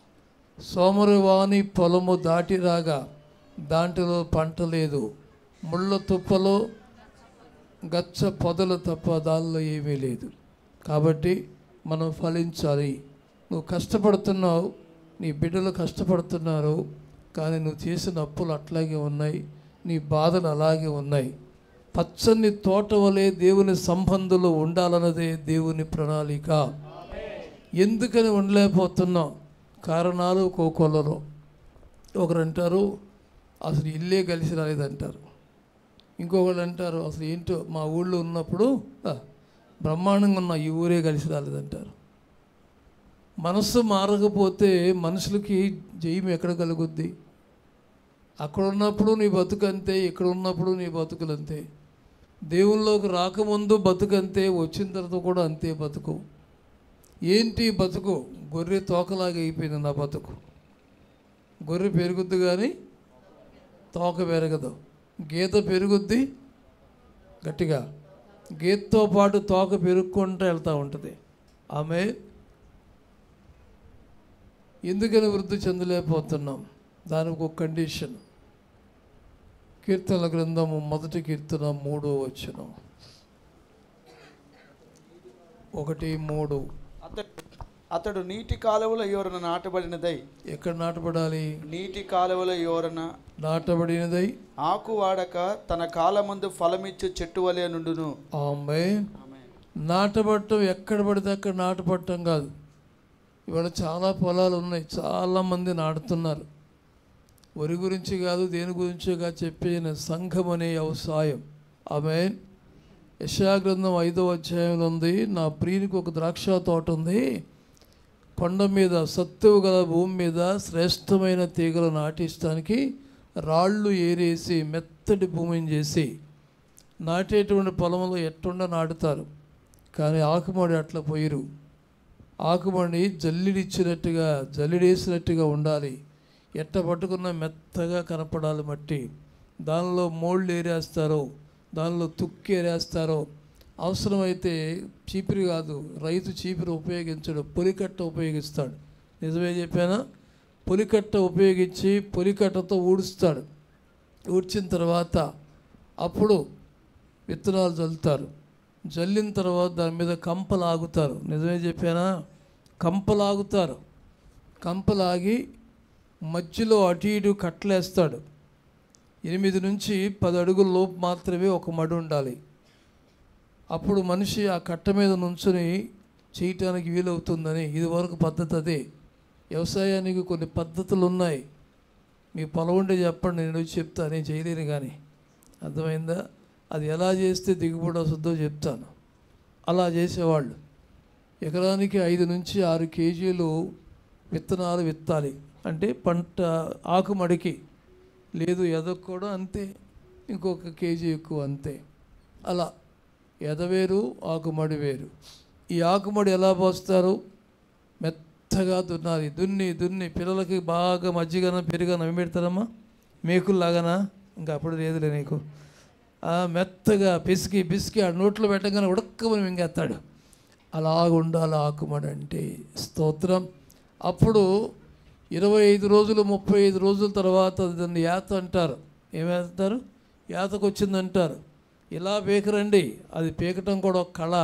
సోమరవాని పొలము దాటిరాగా దాంట్లో పంట లేదు ముళ్ళ తుప్పలో గచ్చ పొదలు తప్ప దానిలో ఏమీ లేదు కాబట్టి మనం ఫలించాలి నువ్వు కష్టపడుతున్నావు నీ బిడ్డలు కష్టపడుతున్నారు కానీ నువ్వు చేసిన అప్పులు అట్లాగే ఉన్నాయి నీ బాధలు అలాగే ఉన్నాయి పచ్చని తోట వలె దేవుని సంబంధులు ఉండాలన్నదే దేవుని ప్రణాళిక ఎందుకని ఉండలేకపోతున్నాం కారణాలు కోకొల్లలో ఒకరు అంటారు అసలు ఇల్లే కలిసి రాలేదంటారు ఇంకొకళ్ళు అంటారు అసలు ఏంటో మా ఊళ్ళో ఉన్నప్పుడు ఆ, బ్రహ్మాండంగా ఉన్న ఈ ఊరే కలిసి రాలేదంటారు మనస్సు మారకపోతే మనుషులకి జయం ఎక్కడ కలుగుద్ది అక్కడ ఉన్నప్పుడు నీ బతుకు అంతే ఇక్కడ ఉన్నప్పుడు నీ బతుకులు అంతే దేవుళ్ళలోకి రాకముందు బతుకు అంతే వచ్చిన తర్వాత కూడా అంతే బతుకు ఏంటి బతుకు గొర్రె తోకలాగా అయిపోయింది నా బతుకు గొర్రె పెరుగుద్ది కానీ తోక పెరగదు గీత పెరుగుద్ది గట్టిగా గీతతో పాటు తోక పెరుక్కుంటూ వెళ్తూ ఉంటుంది ఆమె ఎందుకని వృద్ధి చెందలేకపోతున్నాం దానికి ఒక కండిషన్ కీర్తనల గ్రంథము మొదటి కీర్తన మూడో వచనం ఒకటి మూడు అతడు అతడు నీటి కాలువల యోరన నాటబడినదై ఎక్కడ నాటపడాలి నీటి కాలువల యోరన నాటబడినదై ఆకు వాడక తన కాలమందు ఫలమిచ్చు చెట్టు వలె నుండును ఆమె ఆమె నాటబట్టం ఎక్కడ పడితే అక్కడ నాటపట్టం కాదు ఇవాళ చాలా పొలాలు ఉన్నాయి చాలామంది నాటుతున్నారు వరి గురించి కాదు దేని గురించో కాదు చెప్పిన సంఘం అనే వ్యవసాయం ఆమె యశాగ్రంథం ఐదో అధ్యాయంలో ఉంది నా ప్రియునికి ఒక ద్రాక్ష తోట ఉంది కొండ మీద సత్తువు గల భూమి మీద శ్రేష్టమైన తీగలు నాటిస్తానికి రాళ్ళు ఏరేసి మెత్తటి భూమిని చేసి నాటేటువంటి పొలంలో ఎట్టుండ నాటుతారు కానీ ఆకుమడి అట్లా పోయిరు ఆకుమడి జల్లిడిచ్చినట్టుగా జల్లిడేసినట్టుగా ఉండాలి ఎట్ట పట్టుకున్న మెత్తగా కనపడాలి మట్టి దానిలో మోళ్ళు ఏరేస్తారో దానిలో తుక్కి ఏరేస్తారో అవసరమైతే చీపిరి కాదు రైతు చీపిరి ఉపయోగించడు పొలికట్ట ఉపయోగిస్తాడు నిజమే చెప్పానా పొలికట్ట ఉపయోగించి పొలికట్టతో ఊడుస్తాడు ఊడ్చిన తర్వాత అప్పుడు విత్తనాలు చల్లుతారు జల్లిన తర్వాత దాని మీద కంపలు ఆగుతారు నిజమే చెప్పానా కంపలు ఆగుతారు కంపలాగి మధ్యలో అటు ఇటు కట్టలేస్తాడు ఎనిమిది నుంచి పది అడుగుల లోపు మాత్రమే ఒక మడి ఉండాలి అప్పుడు మనిషి ఆ కట్ట మీద నుంచుని చేయటానికి వీలవుతుందని ఇదివరకు పద్ధతి అదే వ్యవసాయానికి కొన్ని పద్ధతులు ఉన్నాయి మీ పొలం ఉంటే చెప్పండి నేను వచ్చి చెప్తా నేను చేయలేను కానీ అర్థమైందా అది ఎలా చేస్తే దిగుబడి వస్తుందో చెప్తాను అలా చేసేవాళ్ళు ఎకరానికి ఐదు నుంచి ఆరు కేజీలు విత్తనాలు విత్తాలి అంటే పంట ఆకుమడికి లేదు ఎదకు కూడా అంతే ఇంకొక కేజీ ఎక్కువ అంతే అలా ఎదవేరు ఆకుమడి వేరు ఈ ఆకుమడి ఎలా పోస్తారు మెత్తగా దున్నాలి దున్ని దున్ని పిల్లలకి బాగా మజ్జిగన పెరుగన పెడతారమ్మా మేకుల్లాగానా ఇంకా అప్పుడు లేదులే నీకు ఆ మెత్తగా పిసికి పిసికి ఆ నోట్లో పెట్టగానే ఉడక్కమని మింగేస్తాడు అలాగ ఉండాలి ఆకుమడి అంటే స్తోత్రం అప్పుడు ఇరవై ఐదు రోజులు ముప్పై ఐదు రోజుల తర్వాత దాన్ని యాత అంటారు ఏమేస్తారు యాతకు వచ్చిందంటారు ఇలా పీకరండి అది పీకటం కూడా ఒక కళ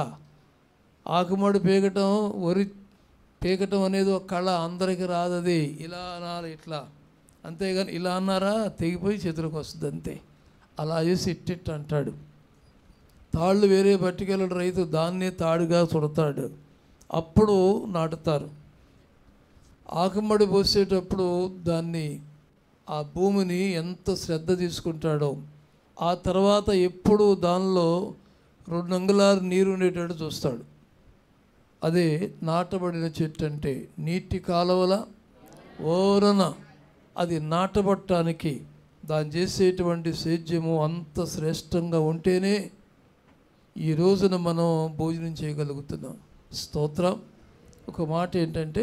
ఆకుమడి పీకటం వరి పీకటం అనేది ఒక కళ అందరికి రాదు అది ఇలా అనాలి ఇట్లా అంతేగాని ఇలా అన్నారా తెగిపోయి చేతులకు వస్తుంది అంతే అలా చేసి ఇట్టిట్ అంటాడు తాళ్ళు వేరే పట్టుకెళ్ళడు రైతు దాన్నే తాడుగా చుడతాడు అప్పుడు నాటుతారు ఆకుమడి పోసేటప్పుడు దాన్ని ఆ భూమిని ఎంత శ్రద్ధ తీసుకుంటాడో ఆ తర్వాత ఎప్పుడు దానిలో రెండు అంగుళాలు నీరు ఉండేటట్టు చూస్తాడు అదే నాటబడిన చెట్టు అంటే నీటి కాలువల ఓరన అది నాటబట్టడానికి దాన్ని చేసేటువంటి సేద్యము అంత శ్రేష్టంగా ఉంటేనే ఈ రోజున మనం భోజనం చేయగలుగుతున్నాం స్తోత్రం ఒక మాట ఏంటంటే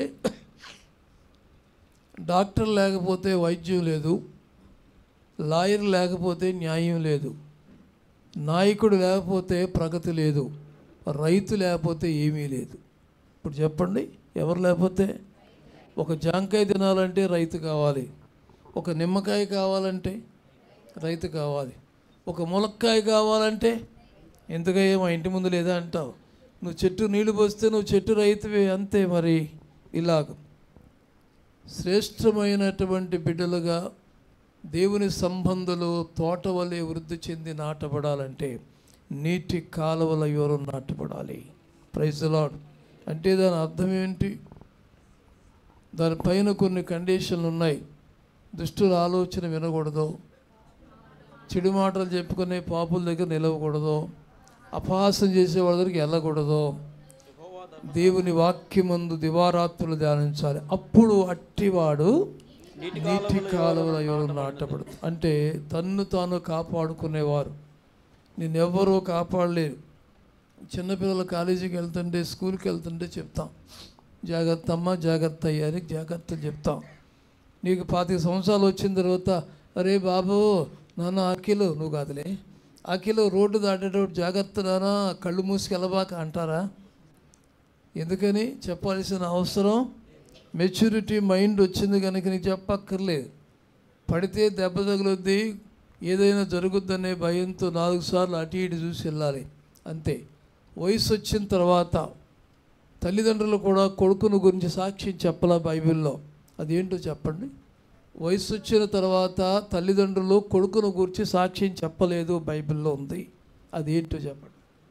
డాక్టర్ లేకపోతే వైద్యం లేదు లాయర్ లేకపోతే న్యాయం లేదు నాయకుడు లేకపోతే ప్రగతి లేదు రైతు లేకపోతే ఏమీ లేదు ఇప్పుడు చెప్పండి ఎవరు లేకపోతే ఒక జాంకాయ తినాలంటే రైతు కావాలి ఒక నిమ్మకాయ కావాలంటే రైతు కావాలి ఒక ములక్కాయ కావాలంటే ఎందుకయ్యా మా ఇంటి ముందు లేదా అంటావు నువ్వు చెట్టు నీళ్లు పోస్తే నువ్వు చెట్టు రైతువే అంతే మరి ఇలాగ శ్రేష్టమైనటువంటి బిడ్డలుగా దేవుని సంబంధులు తోట వలె వృద్ధి చెంది నాటబడాలంటే నీటి కాలువల యోరం నాటబడాలి ప్రైజ్ లాడ్ అంటే దాని అర్థం ఏంటి దానిపైన కొన్ని కండిషన్లు ఉన్నాయి దుష్టుల ఆలోచన వినకూడదు చెడు మాటలు చెప్పుకునే పాపుల దగ్గర నిలవకూడదు అపహాసం చేసే వాళ్ళ దగ్గరికి వెళ్ళకూడదు దేవుని వాక్యమందు దివారాత్రులు ధ్యానించాలి అప్పుడు అట్టివాడు నీటి కాలువల ఎవరు నాటపడుతుంది అంటే తన్ను తాను కాపాడుకునేవారు నేనెవ్వరూ కాపాడలేరు చిన్నపిల్లలు కాలేజీకి వెళ్తుంటే స్కూల్కి వెళ్తుంటే చెప్తాం జాగ్రత్త అమ్మ జాగ్రత్త అయ్యారి జాగ్రత్తలు చెప్తాం నీకు పాతిక సంవత్సరాలు వచ్చిన తర్వాత అరే బాబు నాన్న అఖిలు నువ్వు కాదులే అఖిలు రోడ్డు దాటేటప్పుడు జాగ్రత్త నాన్న కళ్ళు మూసుకెళ్ళబాక అంటారా ఎందుకని చెప్పాల్సిన అవసరం మెచ్యూరిటీ మైండ్ వచ్చింది కనుక నీకు చెప్పక్కర్లేదు పడితే దెబ్బ తగులుద్ది ఏదైనా జరుగుద్దనే భయంతో నాలుగు సార్లు అటు ఇటు చూసి వెళ్ళాలి అంతే వయసు వచ్చిన తర్వాత తల్లిదండ్రులు కూడా కొడుకును గురించి సాక్ష్యం చెప్పాల బైబిల్లో అదేంటో చెప్పండి వయసు వచ్చిన తర్వాత తల్లిదండ్రులు కొడుకును గురించి సాక్ష్యం చెప్పలేదు బైబిల్లో ఉంది అదేంటో చెప్పండి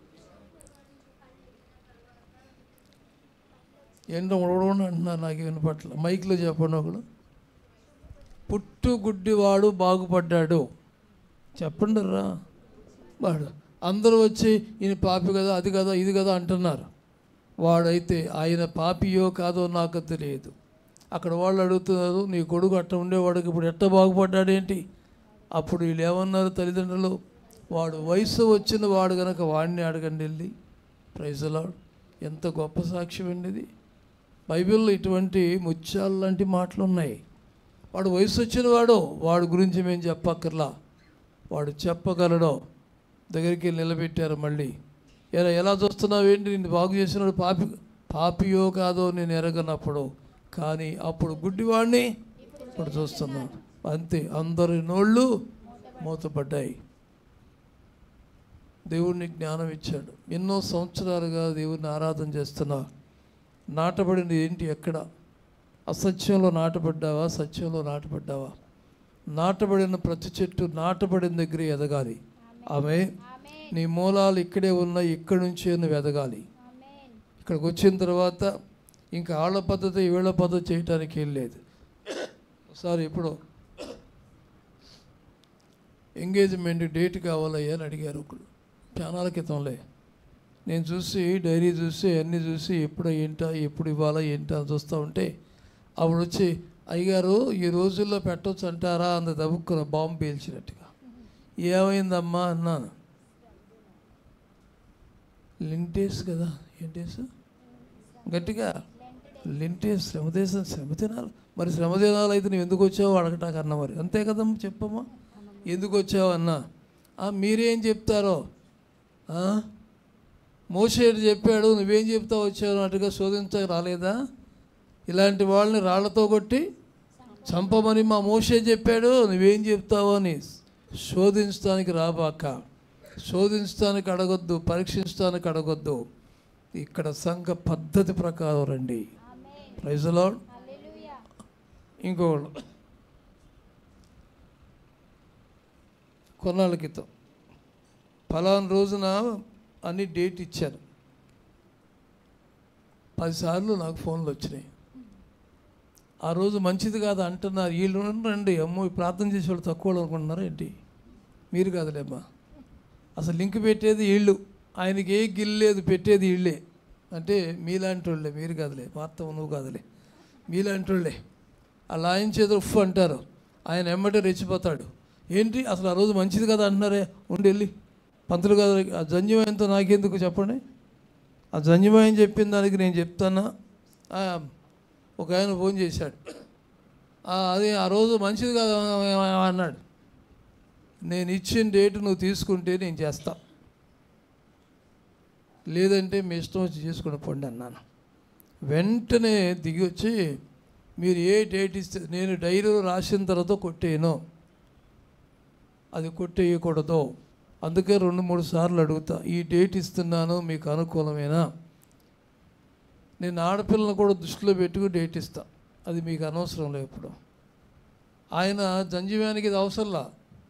ఏంటో ఉడవడం అంటున్నారు నాకు వినపట్ల మైక్లో చెప్పండి ఒకడు పుట్టు గుడ్డివాడు బాగుపడ్డాడు చెప్పండి రా వాడు అందరూ వచ్చి ఈయన పాపి కదా అది కదా ఇది కదా అంటున్నారు వాడైతే ఆయన పాపియో కాదో నాకు తెలియదు అక్కడ వాళ్ళు అడుగుతున్నారు నీ కొడుకు అట్ట ఉండేవాడికి ఇప్పుడు ఎట్ట బాగుపడ్డాడేంటి అప్పుడు వీళ్ళు ఏమన్నారు తల్లిదండ్రులు వాడు వయసు వచ్చిన వాడు కనుక వాడిని అడగండి వెళ్ళి ప్రైజలాడు ఎంత గొప్ప సాక్ష్యం అండి ఇది బైబిల్లో ఇటువంటి ముత్యాలు లాంటి మాటలు ఉన్నాయి వాడు వయసు వచ్చిన వాడు వాడి గురించి మేము చెప్పక్కర్లా వాడు చెప్పగలడో దగ్గరికి వెళ్ళి నిలబెట్టారు మళ్ళీ ఎలా ఎలా చూస్తున్నావు ఏంటి నిన్ను బాగు చేసినాడు పాపి పాపియో కాదో నేను ఎరగనప్పుడు కానీ అప్పుడు గుడ్డివాడిని ఇప్పుడు చూస్తున్నాను అంతే అందరి నోళ్ళు మూతపడ్డాయి దేవుడిని జ్ఞానం ఇచ్చాడు ఎన్నో సంవత్సరాలుగా దేవుడిని ఆరాధన చేస్తున్నా నాటబడింది ఏంటి ఎక్కడ అసత్యంలో నాటబడ్డావా సత్యంలో నాటబడ్డావా నాటబడిన ప్రతి చెట్టు నాటబడిన దగ్గరే ఎదగాలి ఆమె నీ మూలాలు ఇక్కడే ఉన్నాయి ఇక్కడి నుంచే నువ్వు ఎదగాలి ఇక్కడికి వచ్చిన తర్వాత ఇంకా ఆళ్ళ పద్ధతి వీళ్ళ పద్ధతి చేయటానికి ఏం లేదు ఒకసారి ఇప్పుడు ఎంగేజ్మెంట్ డేట్ కావాలయ్యా అని అడిగారు ఒకడు చానాల క్రితంలే నేను చూసి డైరీ చూసి అన్నీ చూసి ఎప్పుడు ఏంటా ఎప్పుడు ఇవ్వాలా ఏంటా అని చూస్తూ ఉంటే అప్పుడు వచ్చి అయ్యగారు ఈ రోజుల్లో పెట్టొచ్చు అంటారా అంత దబుక్కున బాంబు పేల్చినట్టుగా ఏమైందమ్మా అన్నాను లింటేస్ కదా ఏంటేస్ గట్టిగా లింటేస్ శ్రమదేశం శ్రమ తినాలి మరి శ్రమ తినాలి అయితే నువ్వు ఎందుకు వచ్చావు అడగటానికి అన్న మరి అంతే కదమ్మా చెప్పమ్మా ఎందుకు వచ్చావు అన్నా "ఆ, మీరేం చెప్తారో ఆ? మోసేడు చెప్పాడు నువ్వేం చెప్తావు వచ్చావు అన్నట్టుగా శోధించక రాలేదా ఇలాంటి వాళ్ళని రాళ్లతో కొట్టి చంపమని మా మోసే చెప్పాడు నువ్వేం చెప్తావు అని శోధించడానికి రాబాక శోధించడానికి అడగొద్దు పరీక్షించడానికి అడగొద్దు ఇక్కడ సంఘ పద్ధతి ప్రకారం రండి ప్రైజ్ లాడ్ ఇంకోళ్ళు కొన్నాళ్ళ క్రితం ఫలానా రోజున అని డేట్ ఇచ్చారు పదిసార్లు నాకు ఫోన్లు వచ్చినాయి ఆ రోజు మంచిది కాదు అంటున్నారు వీళ్ళు రండి అమ్మో ఈ ప్రార్థన చేసేవాళ్ళు తక్కువ వాళ్ళు అనుకుంటున్నారా ఏంటి మీరు కాదులేమ్మా అసలు లింక్ పెట్టేది వీళ్ళు ఆయనకి ఏ గిల్లు లేదు పెట్టేది వీళ్ళే అంటే మీలాంటి వాళ్ళే మీరు కాదులే మొత్తం నువ్వు కాదులే మీలాంటి వాళ్ళే అలా ఆయన చేత ఉఫ్ అంటారు ఆయన ఎమ్మటే రెచ్చిపోతాడు ఏంటి అసలు ఆ రోజు మంచిది కదా అంటున్నారే ఉండి వెళ్ళి పంతులు కాదు ఆ జంజమయంతో నాకెందుకు చెప్పండి ఆ జంజమయం చెప్పిన దానికి నేను చెప్తానా ఆ, ఒక ఆయన ఫోన్ చేశాడు "ఆ, అది ఆ రోజు మంచిది కదా అన్నాడు నేను ఇచ్చిన డేట్ నువ్వు తీసుకుంటే నేను చేస్తా లేదంటే మీ ఇష్టం వచ్చి చేసుకుని పండి అన్నాను వెంటనే దిగి వచ్చి మీరు ఏ డేట్ ఇస్తే నేను డైరీలో రాసిన తర్వాత కొట్టేయను అది కొట్టేయకూడదు అందుకే రెండు మూడు సార్లు అడుగుతా ఈ డేట్ ఇస్తున్నాను మీకు అనుకూలమేనా నేను ఆడపిల్లను కూడా దృష్టిలో పెట్టుకుని డేట్ ఇస్తా అది మీకు అనవసరం లేదు ఇప్పుడు ఆయన జంజీవానికి ఇది అవసరంలా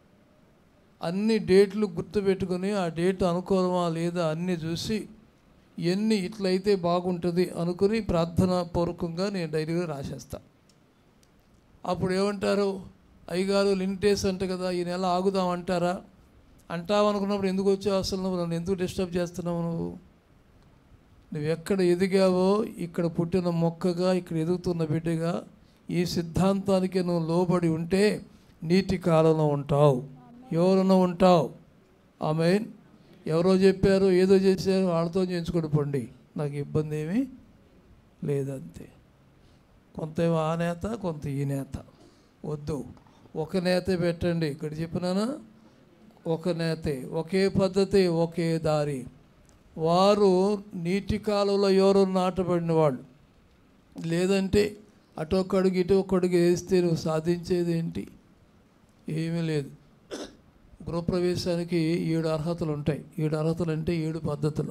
అన్ని డేట్లు గుర్తుపెట్టుకొని ఆ డేట్ అనుకూలమా లేదా అన్నీ చూసి ఎన్ని ఇట్లయితే బాగుంటుంది అనుకుని ప్రార్థన పూర్వకంగా నేను డైరీలో రాసేస్తా అప్పుడు ఏమంటారు అయ్యగారు లిమిటేస్ అంట కదా ఈ నెల ఆగుదాం అంటారా అంటావు అనుకున్నప్పుడు ఎందుకు వచ్చావు అసలు నువ్వు నన్ను ఎందుకు డిస్టర్బ్ చేస్తున్నావు నువ్వు నువ్వు ఎక్కడ ఎదిగావో ఇక్కడ పుట్టిన మొక్కగా ఇక్కడ ఎదుగుతున్న బిడ్డగా ఈ సిద్ధాంతానికి నువ్వు లోబడి ఉంటే నీటి కాలంలో ఉంటావు ఎవరన్నా ఉంటావు ఆమె ఎవరో చెప్పారు ఏదో చేశారు వాళ్ళతో చేయించుకొని పండి నాకు ఇబ్బంది ఏమీ లేదంతే కొంత ఏమో ఆ నేత కొంత ఈ నేత వద్దు ఒక నేతే పెట్టండి ఇక్కడ చెప్పినానా ఒక నేతే ఒకే పద్ధతి ఒకే దారి వారు నీటి కాలంలో ఎవరో నాటబడిన వాళ్ళు లేదంటే అటు ఒక అడుగు ఇటు ఒక అడుగు వేస్తే నువ్వు సాధించేది ఏంటి ఏమీ లేదు గృహప్రవేశానికి ఏడు అర్హతలు ఉంటాయి ఏడు అర్హతలు అంటే ఏడు పద్ధతులు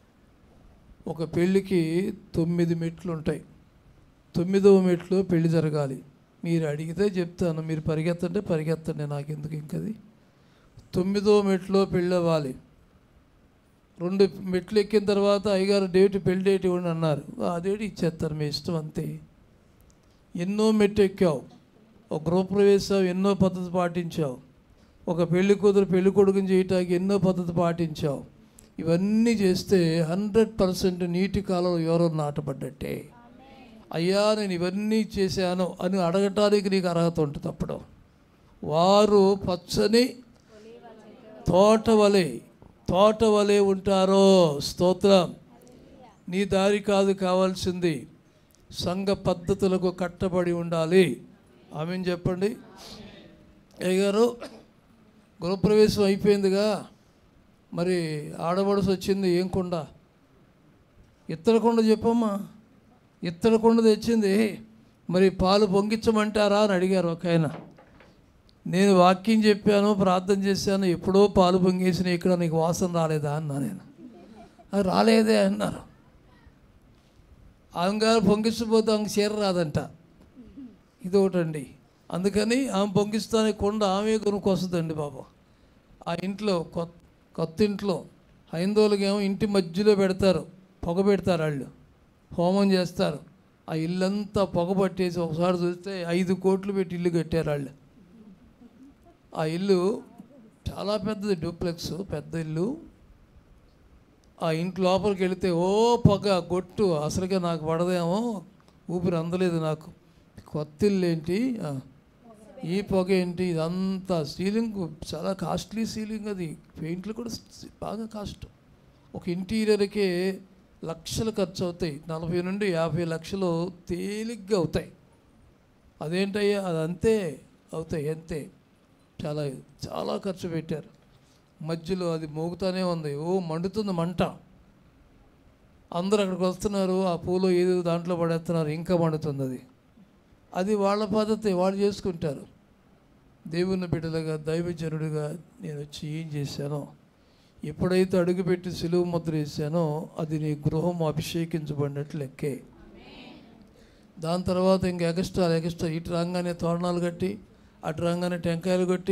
ఒక పెళ్ళికి తొమ్మిది మెట్లు ఉంటాయి తొమ్మిదవ మెట్లు పెళ్లి జరగాలి మీరు అడిగితే చెప్తాను మీరు పరిగెత్తంటే పరిగెత్తండి నాకెందుకు ఇంకది తొమ్మిదవ మెట్లో పెళ్ళి అవ్వాలి రెండు మెట్లు ఎక్కిన తర్వాత అయ్యగారు డేట్ పెళ్లి డేట్ ఇవ్వండి అన్నారు ఆ డేట్ ఇచ్చేస్తారు మీ ఇష్టం అంతే ఎన్నో మెట్టు ఎక్కావు ఒక గృహప్రవేశం ఎన్నో పద్ధతి పాటించావు ఒక పెళ్లి కూతురు పెళ్లి కొడుకుని చేయటానికి ఎన్నో పద్ధతి పాటించావు ఇవన్నీ చేస్తే హండ్రెడ్ పర్సెంట్ నీటి కాలంలో ఎవరో నాటబడ్డట్టే అయ్యా నేను ఇవన్నీ చేశాను అని అడగటానికి నీకు అర్హత ఉంటుంది అప్పుడు వారు పచ్చని తోట వలె తోట వలె ఉంటారో స్తోత్రం నీ దారి కాదు కావాల్సింది సంఘ పద్ధతులకు కట్టబడి ఉండాలి ఆమె చెప్పండి అయ్యగారు గృహప్రవేశం అయిపోయిందిగా మరి ఆడబడుసు వచ్చింది ఏం కొండ ఇత్తడి కొండ చెప్పమ్మా ఇత్తడి కొండ తెచ్చింది మరి పాలు పొంగించమంటారా అని అడిగారు ఒక ఆయన నేను వాక్యం చెప్పాను ప్రార్థన చేశాను ఎప్పుడో పాలు పొంగేసిన ఇక్కడ నీకు వాసన రాలేదా అన్నా నేను "అది రాలేదే అన్నారు ఆమె గారు పొంగిచ్చిపోతే ఆమెకు చీర రాదంట ఇది ఒకటండి అందుకని ఆమె పొంగిస్తానికి కొండ ఆమె కొనుక్కొస్తుందండి బాబు ఆ ఇంట్లో కొత్త కొత్త ఇంట్లో హైందవులకేమో ఇంటి మధ్యలో పెడతారు పొగ పెడతారు వాళ్ళు హోమం చేస్తారు ఆ ఇల్లంతా పొగ పట్టేసి ఒకసారి చూస్తే ఐదు కోట్లు పెట్టి ఇల్లు కట్టారు వాళ్ళు ఆ ఇల్లు చాలా పెద్దది డూప్లెక్స్ పెద్ద ఇల్లు ఆ ఇంటి లోపలికి వెళితే ఓ పొగ గొట్టు అసలుగా నాకు పడదేమో ఊపిరి అందలేదు నాకు కొత్త ఇల్లు ఏంటి ఆ, ఈ పొగ ఏంటి ఇదంతా సీలింగ్ చాలా కాస్ట్లీ సీలింగ్ అది పెయింట్లు కూడా స్- బాగా కాస్ట్ ఒక ఇంటీరియర్కే లక్షలు ఖర్చు అవుతాయి నలభై నుండి యాభై లక్షలు తేలిగ్గా అవుతాయి అదేంటయ్యా అది అంతే అవుతాయి అంతే చాలా చాలా ఖర్చు పెట్టారు మధ్యలో అది మోగుతానే ఉంది ఓ మండుతుంది మంట అందరూ అక్కడికి వస్తున్నారు ఆ పూలు ఏదో దాంట్లో పడేస్తున్నారు ఇంకా మండుతుంది అది అది వాళ్ళ పద్ధతి వాళ్ళు చేసుకుంటారు దేవుని బిడ్డలుగా దైవజనుడిగా నేను వచ్చి ఏం చేశానో ఎప్పుడైతే అడుగుపెట్టి సిలువ ముద్ర వేసానో అది నీ గృహం అభిషేకించబడినట్లు లెక్కే దాని తర్వాత ఇంక ఎగస్ట్రా ఎగస్ట్రా ఇటు రాగానే తోరణాలు కట్టి అటు రాగానే టెంకాయలు కొట్టి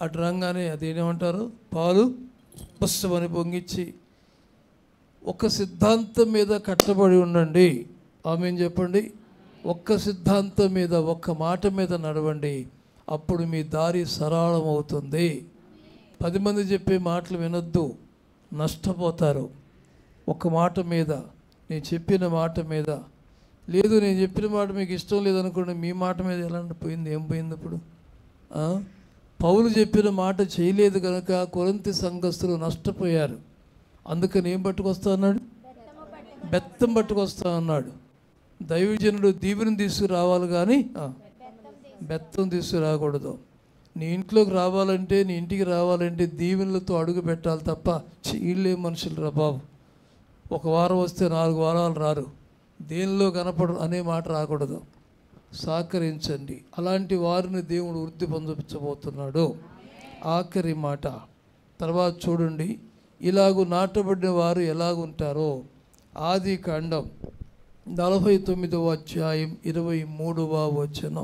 అటు రంగానే అదేనేమంటారు పాలు పుస్తమని పొంగిచ్చి ఒక సిద్ధాంతం మీద కట్టబడి ఉండండి ఆమె చెప్పండి ఒక్క సిద్ధాంతం మీద ఒక్క మాట మీద నడవండి అప్పుడు మీ దారి సరళం అవుతుంది పది మంది చెప్పే మాటలు వినొద్దు నష్టపోతారు ఒక మాట మీద నేను చెప్పిన మాట మీద లేదు నేను చెప్పిన మాట మీకు ఇష్టం లేదనుకోండి మీ మాట మీద ఎలా పోయింది ఏం పోయింది ఇప్పుడు ఆ? పౌలు చెప్పిన మాట చేయలేదు కనుక కొరంతి సంఘస్థులు నష్టపోయారు అందుకని ఏం పట్టుకొస్తా అన్నాడు బెత్తం పట్టుకొస్తా అన్నాడు దైవజనుడు దీవెని తీసుకురావాలి కానీ ఆ, బెత్తం తీసుకురాకూడదు నీ ఇంట్లోకి రావాలంటే నీ ఇంటికి రావాలంటే దీవెనలతో అడుగు పెట్టాలి తప్ప చీళ్ళే మనుషులు రా బాబు ఒక వారం వస్తే నాలుగు వారాలు రారు దేనిలో కనపడరు అనే మాట రాకూడదు సహకరించండి అలాంటి వారిని దేవుడు వృద్ధి పొందపించబోతున్నాడు ఆఖరి మాట తర్వాత చూడండి ఇలాగూ నాటబడిన వారు ఎలాగుంటారో ఆది కాండం నలభై తొమ్మిదవ అధ్యాయం ఇరవై మూడవ వచనం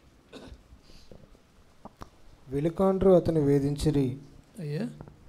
వెలుకాండ్రు అతను వేధించిరి అయ్యా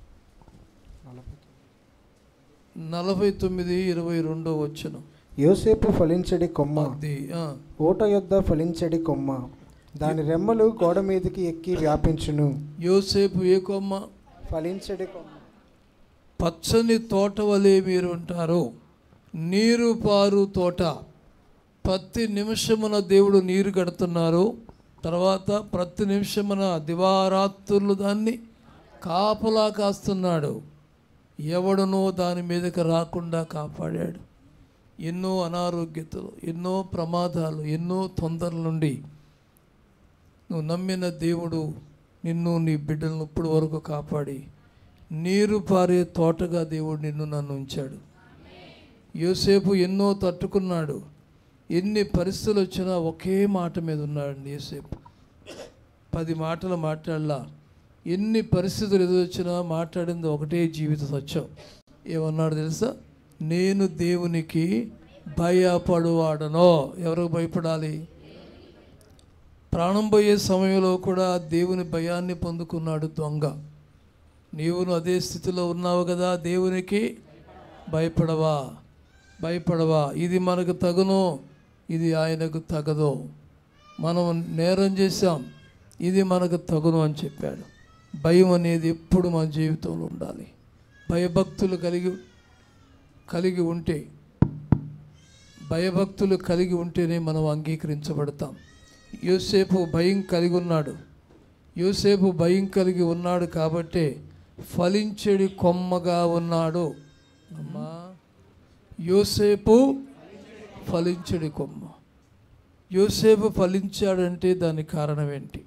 నలభై తొమ్మిది ఇరవై రెండో వచనం యోసేపు ఫలించడి కొమ్మ అది ఆ, ఊట యొద్ద ఫలించడి కొమ్మ దాని రెమ్మలు గోడ మీదకి ఎక్కి వ్యాపించును యోసేపు ఏ కొమ్మ ఫలించడి కొమ్మ పచ్చని తోట వలె మీరు ఉంటారు నీరు పారు తోట ప్రతి నిమిషమున దేవుడు నీరు కడుతున్నారు తర్వాత ప్రతి నిమిషమున దివారాత్రులు దాన్ని కాపలా కాస్తున్నాడు ఎవడునో దాని మీదకి రాకుండా కాపాడాడు ఎన్నో అనారోగ్యతలు ఎన్నో ప్రమాదాలు ఎన్నో తొందరల నుండి నువ్వు నమ్మిన దేవుడు నిన్ను నీ బిడ్డలను ఇప్పుడు వరకు కాపాడి నీరు పారే తోటగా దేవుడు నిన్ను నన్ను ఉంచాడు యోసేపు ఎన్నో తట్టుకున్నాడు ఎన్ని పరిస్థితులు వచ్చినా ఒకే మాట మీద ఉన్నాడండి యోసేపు పది మాటలు మాట్లాడలా ఎన్ని పరిస్థితులు ఎదురొచ్చినా మాట్లాడింది ఒకటే జీవిత సత్యం ఏమన్నాడు తెలుసా నేను దేవునికి భయపడువాడనో ఎవరికి భయపడాలి ప్రాణం పోయే సమయంలో కూడా దేవుని భయాన్ని పొందుకున్నాడు దొంగ నీవును అదే స్థితిలో ఉన్నావు కదా దేవునికి భయపడవా భయపడవా ఇది మనకు తగును ఇది ఆయనకు తగదు మనం నేరం చేశాం ఇది మనకు తగును అని చెప్పాడు భయం అనేది ఎప్పుడు మన జీవితంలో ఉండాలి భయభక్తులు కలిగి కలిగి ఉంటే భయభక్తులు కలిగి ఉంటేనే మనం అంగీకరించబడతాం యోసేపు భయం కలిగి ఉన్నాడు యోసేపు భయం కలిగి ఉన్నాడు కాబట్టే ఫలించెడి కొమ్మగా ఉన్నాడు అమ్మా యోసేపు ఫలించెడి కొమ్మ యోసేపు ఫలించాడంటే దాని కారణం ఏంటి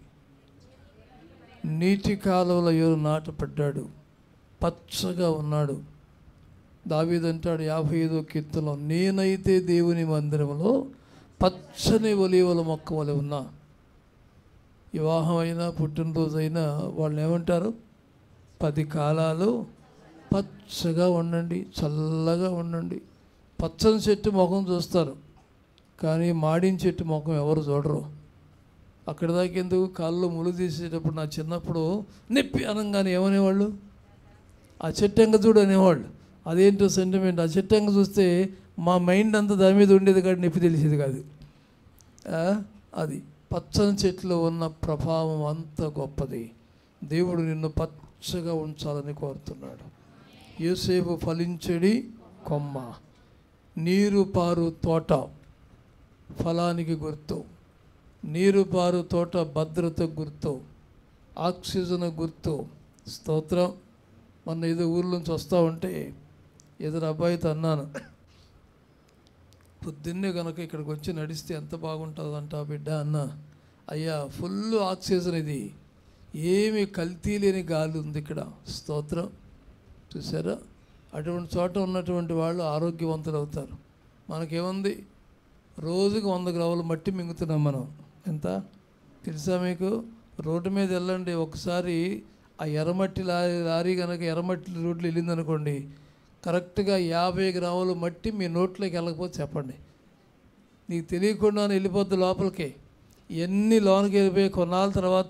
నీటి కాలువలో ఎవరు నాటపడ్డాడు పచ్చగా ఉన్నాడు దావీదంటాడు యాభై ఐదో కీర్తనలో నేనైతే దేవుని మందిరంలో పచ్చని ఒలివల మొక్క వలె ఉన్నా వివాహం అయినా పుట్టినరోజు అయినా వాళ్ళు ఏమంటారు పది కాలాలు పచ్చగా ఉండండి చల్లగా ఉండండి పచ్చని చెట్టు ముఖం చూస్తారు కానీ మాడిన చెట్టు ముఖం ఎవరు చూడరు అక్కడ దాకా ఎందుకు కాళ్ళు ములు తీసేటప్పుడు నా చిన్నప్పుడు నొప్పి అనగానే ఏమనేవాళ్ళు ఆ చెట్టు ఎంగ చూడు అనేవాళ్ళు అదేంటో సెంటిమెంట్ ఆ చెట్టు ఎంగ చూస్తే మా మైండ్ అంతా దాని మీద ఉండేది కాదు నొప్పి తెలిసేది కాదు ఆ, అది పచ్చని చెట్లు ఉన్న ప్రభావం అంత గొప్పది దేవుడు నిన్ను పచ్చగా ఉంచాలని కోరుతున్నాడు యోసేపు ఫలించడి కొమ్మ నీరు పారు తోట ఫలానికి గుర్తు నీరు పారు తోట భద్రత గుర్తు ఆక్సిజన్ గుర్తు స్తోత్రం మొన్న ఏదో ఊర్ల నుంచి వస్తూ ఉంటే ఎదురు అబ్బాయితో అన్నాను పొద్దున్నే కనుక ఇక్కడికి వచ్చి నడిస్తే ఎంత బాగుంటుందంట బిడ్డ అన్న అయ్యా ఫుల్ ఆక్సిజన్ ఇది ఏమి కల్తీ లేని గాలి ఉంది ఇక్కడ స్తోత్రం చూసారా అటువంటి చోట ఉన్నటువంటి వాళ్ళు ఆరోగ్యవంతులు అవుతారు మనకేముంది రోజుకి వంద గ్రాముల మట్టి మింగుతున్నాం మనం ఎంత తెలుసా మీకు రోడ్డు మీద వెళ్ళండి ఒకసారి ఆ ఎర్రమట్టి లారీ లారీ కనుక ఎర్రమట్టి రోడ్లు వెళ్ళిందనుకోండి కరెక్ట్గా యాభై గ్రాముల మట్టి మీ నోట్లోకి వెళ్ళకపోతే చెప్పండి నీకు తెలియకుండానే వెళ్ళిపోద్ది లోపలికి ఎన్ని లోనికి వెళ్ళిపోయి కొన్నాళ్ళ తర్వాత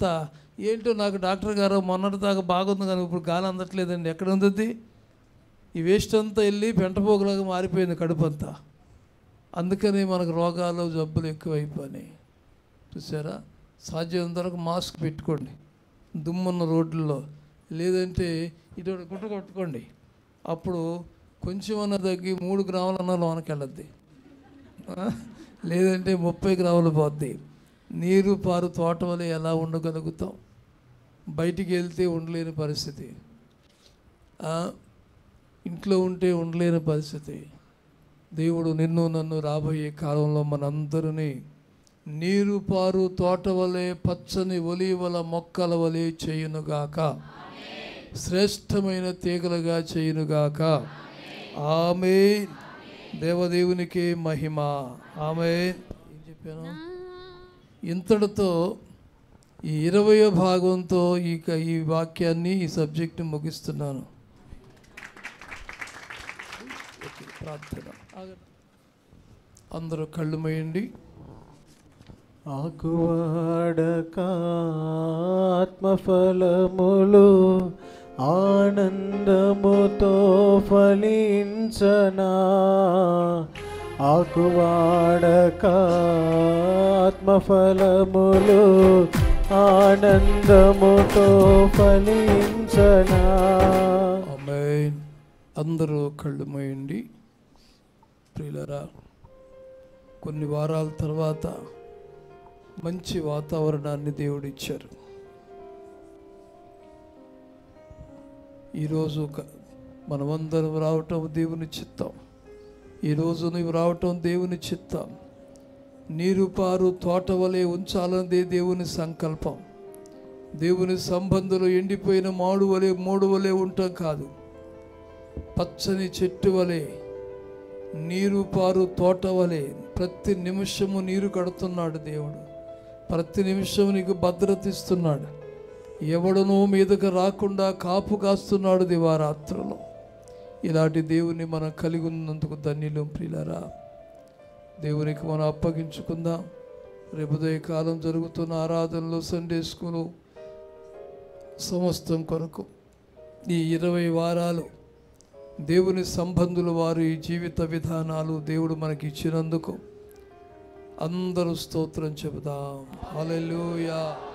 ఏంటో నాకు డాక్టర్ గారు మొన్నటి దాకా బాగుంది కానీ ఇప్పుడు గాలి అందట్లేదండి ఎక్కడ ఉంది ఈ వేస్ట్ అంతా వెళ్ళి పెంటపోగులాగా మారిపోయింది కడుపు అంతా అందుకని మనకు రోగాలు జబ్బులు ఎక్కువైపోయినాయి చూసారా సాధ్యమైనంత వరకు మాస్క్ పెట్టుకోండి దుమ్మున్న రోడ్లలో లేదంటే ఇటు గుట్ట కొట్టుకోండి అప్పుడు కొంచెం అన్న తగ్గి మూడు గ్రాములన్న లోనకి వెళ్ళద్ది ఆ? లేదంటే ముప్పై గ్రాములు పోద్ది నీరు పారు తోట వల్ల ఎలా ఉండగలుగుతాం బయటికి వెళ్తే ఉండలేని పరిస్థితి ఆ? ఇంట్లో ఉంటే ఉండలేని పరిస్థితి దేవుడు నిన్ను నన్ను రాబోయే కాలంలో మనందరినీ నీరు పారు తోట వలె పచ్చని ఒలీవల మొక్కల వలె చేయునుగాక శ్రేష్టమైన తీగలుగా చేయునుగాక ఆమె దేవదేవునికి మహిమ ఆమె ఏం చెప్పాను ఇంతటితో ఈ ఇరవయో భాగంతో ఈ క- ఈ వాక్యాన్ని ఈ సబ్జెక్ట్ని ముగిస్తున్నాను ఓకే, ప్రార్థన ఆగండి. అందరూ కళ్ళు మూయండి ఆకువాడక ఆత్మఫలములు ఆనందముతో ఫలించనా ఆకువాడక ఆత్మఫలములు ఆనందముతో ఫలించనా ఆమేన్ అందరూ కళ్ళు మూయండి ప్రియులరా కొన్ని వారాల తర్వాత మంచి వాతావరణాన్ని దేవుడు ఇచ్చారు ఈరోజు క- మనమందరం రావటం దేవుని చిత్తం ఈరోజు నువ్వు రావటం దేవుని చిత్తం నీరు పారు తోట వలె ఉంచాలన్నదే దేవుని సంకల్పం దేవుని సంబంధులు ఎండిపోయిన మాడు వలె మూడు వలె ఉండటం కాదు పచ్చని చెట్టు వలె నీరు పారు తోట వలె ప్రతి నిమిషము నీరు కడుతున్నాడు దేవుడు ప్రతి నిమిషము నీకు భద్రత ఇస్తున్నాడు ఎవడనో మీదకు రాకుండా కాపు కాస్తున్నాడు దివారాత్రులు ఇలాంటి దేవుని మనం కలిగి ఉన్నందుకు ధన్యులు ప్రియులరా దేవునికి మనం అప్పగించుకుందాం రేపు కాలం జరుగుతున్న ఆరాధనలు సండే స్కూలు సమస్తం కొరకు ఈ ఇరవై వారాలు దేవుని సంబంధులు వారి జీవిత విధానాలు దేవుడు మనకి ఇచ్చినందుకు అందరూ స్తోత్రం చెబుదాం హల్లెలూయా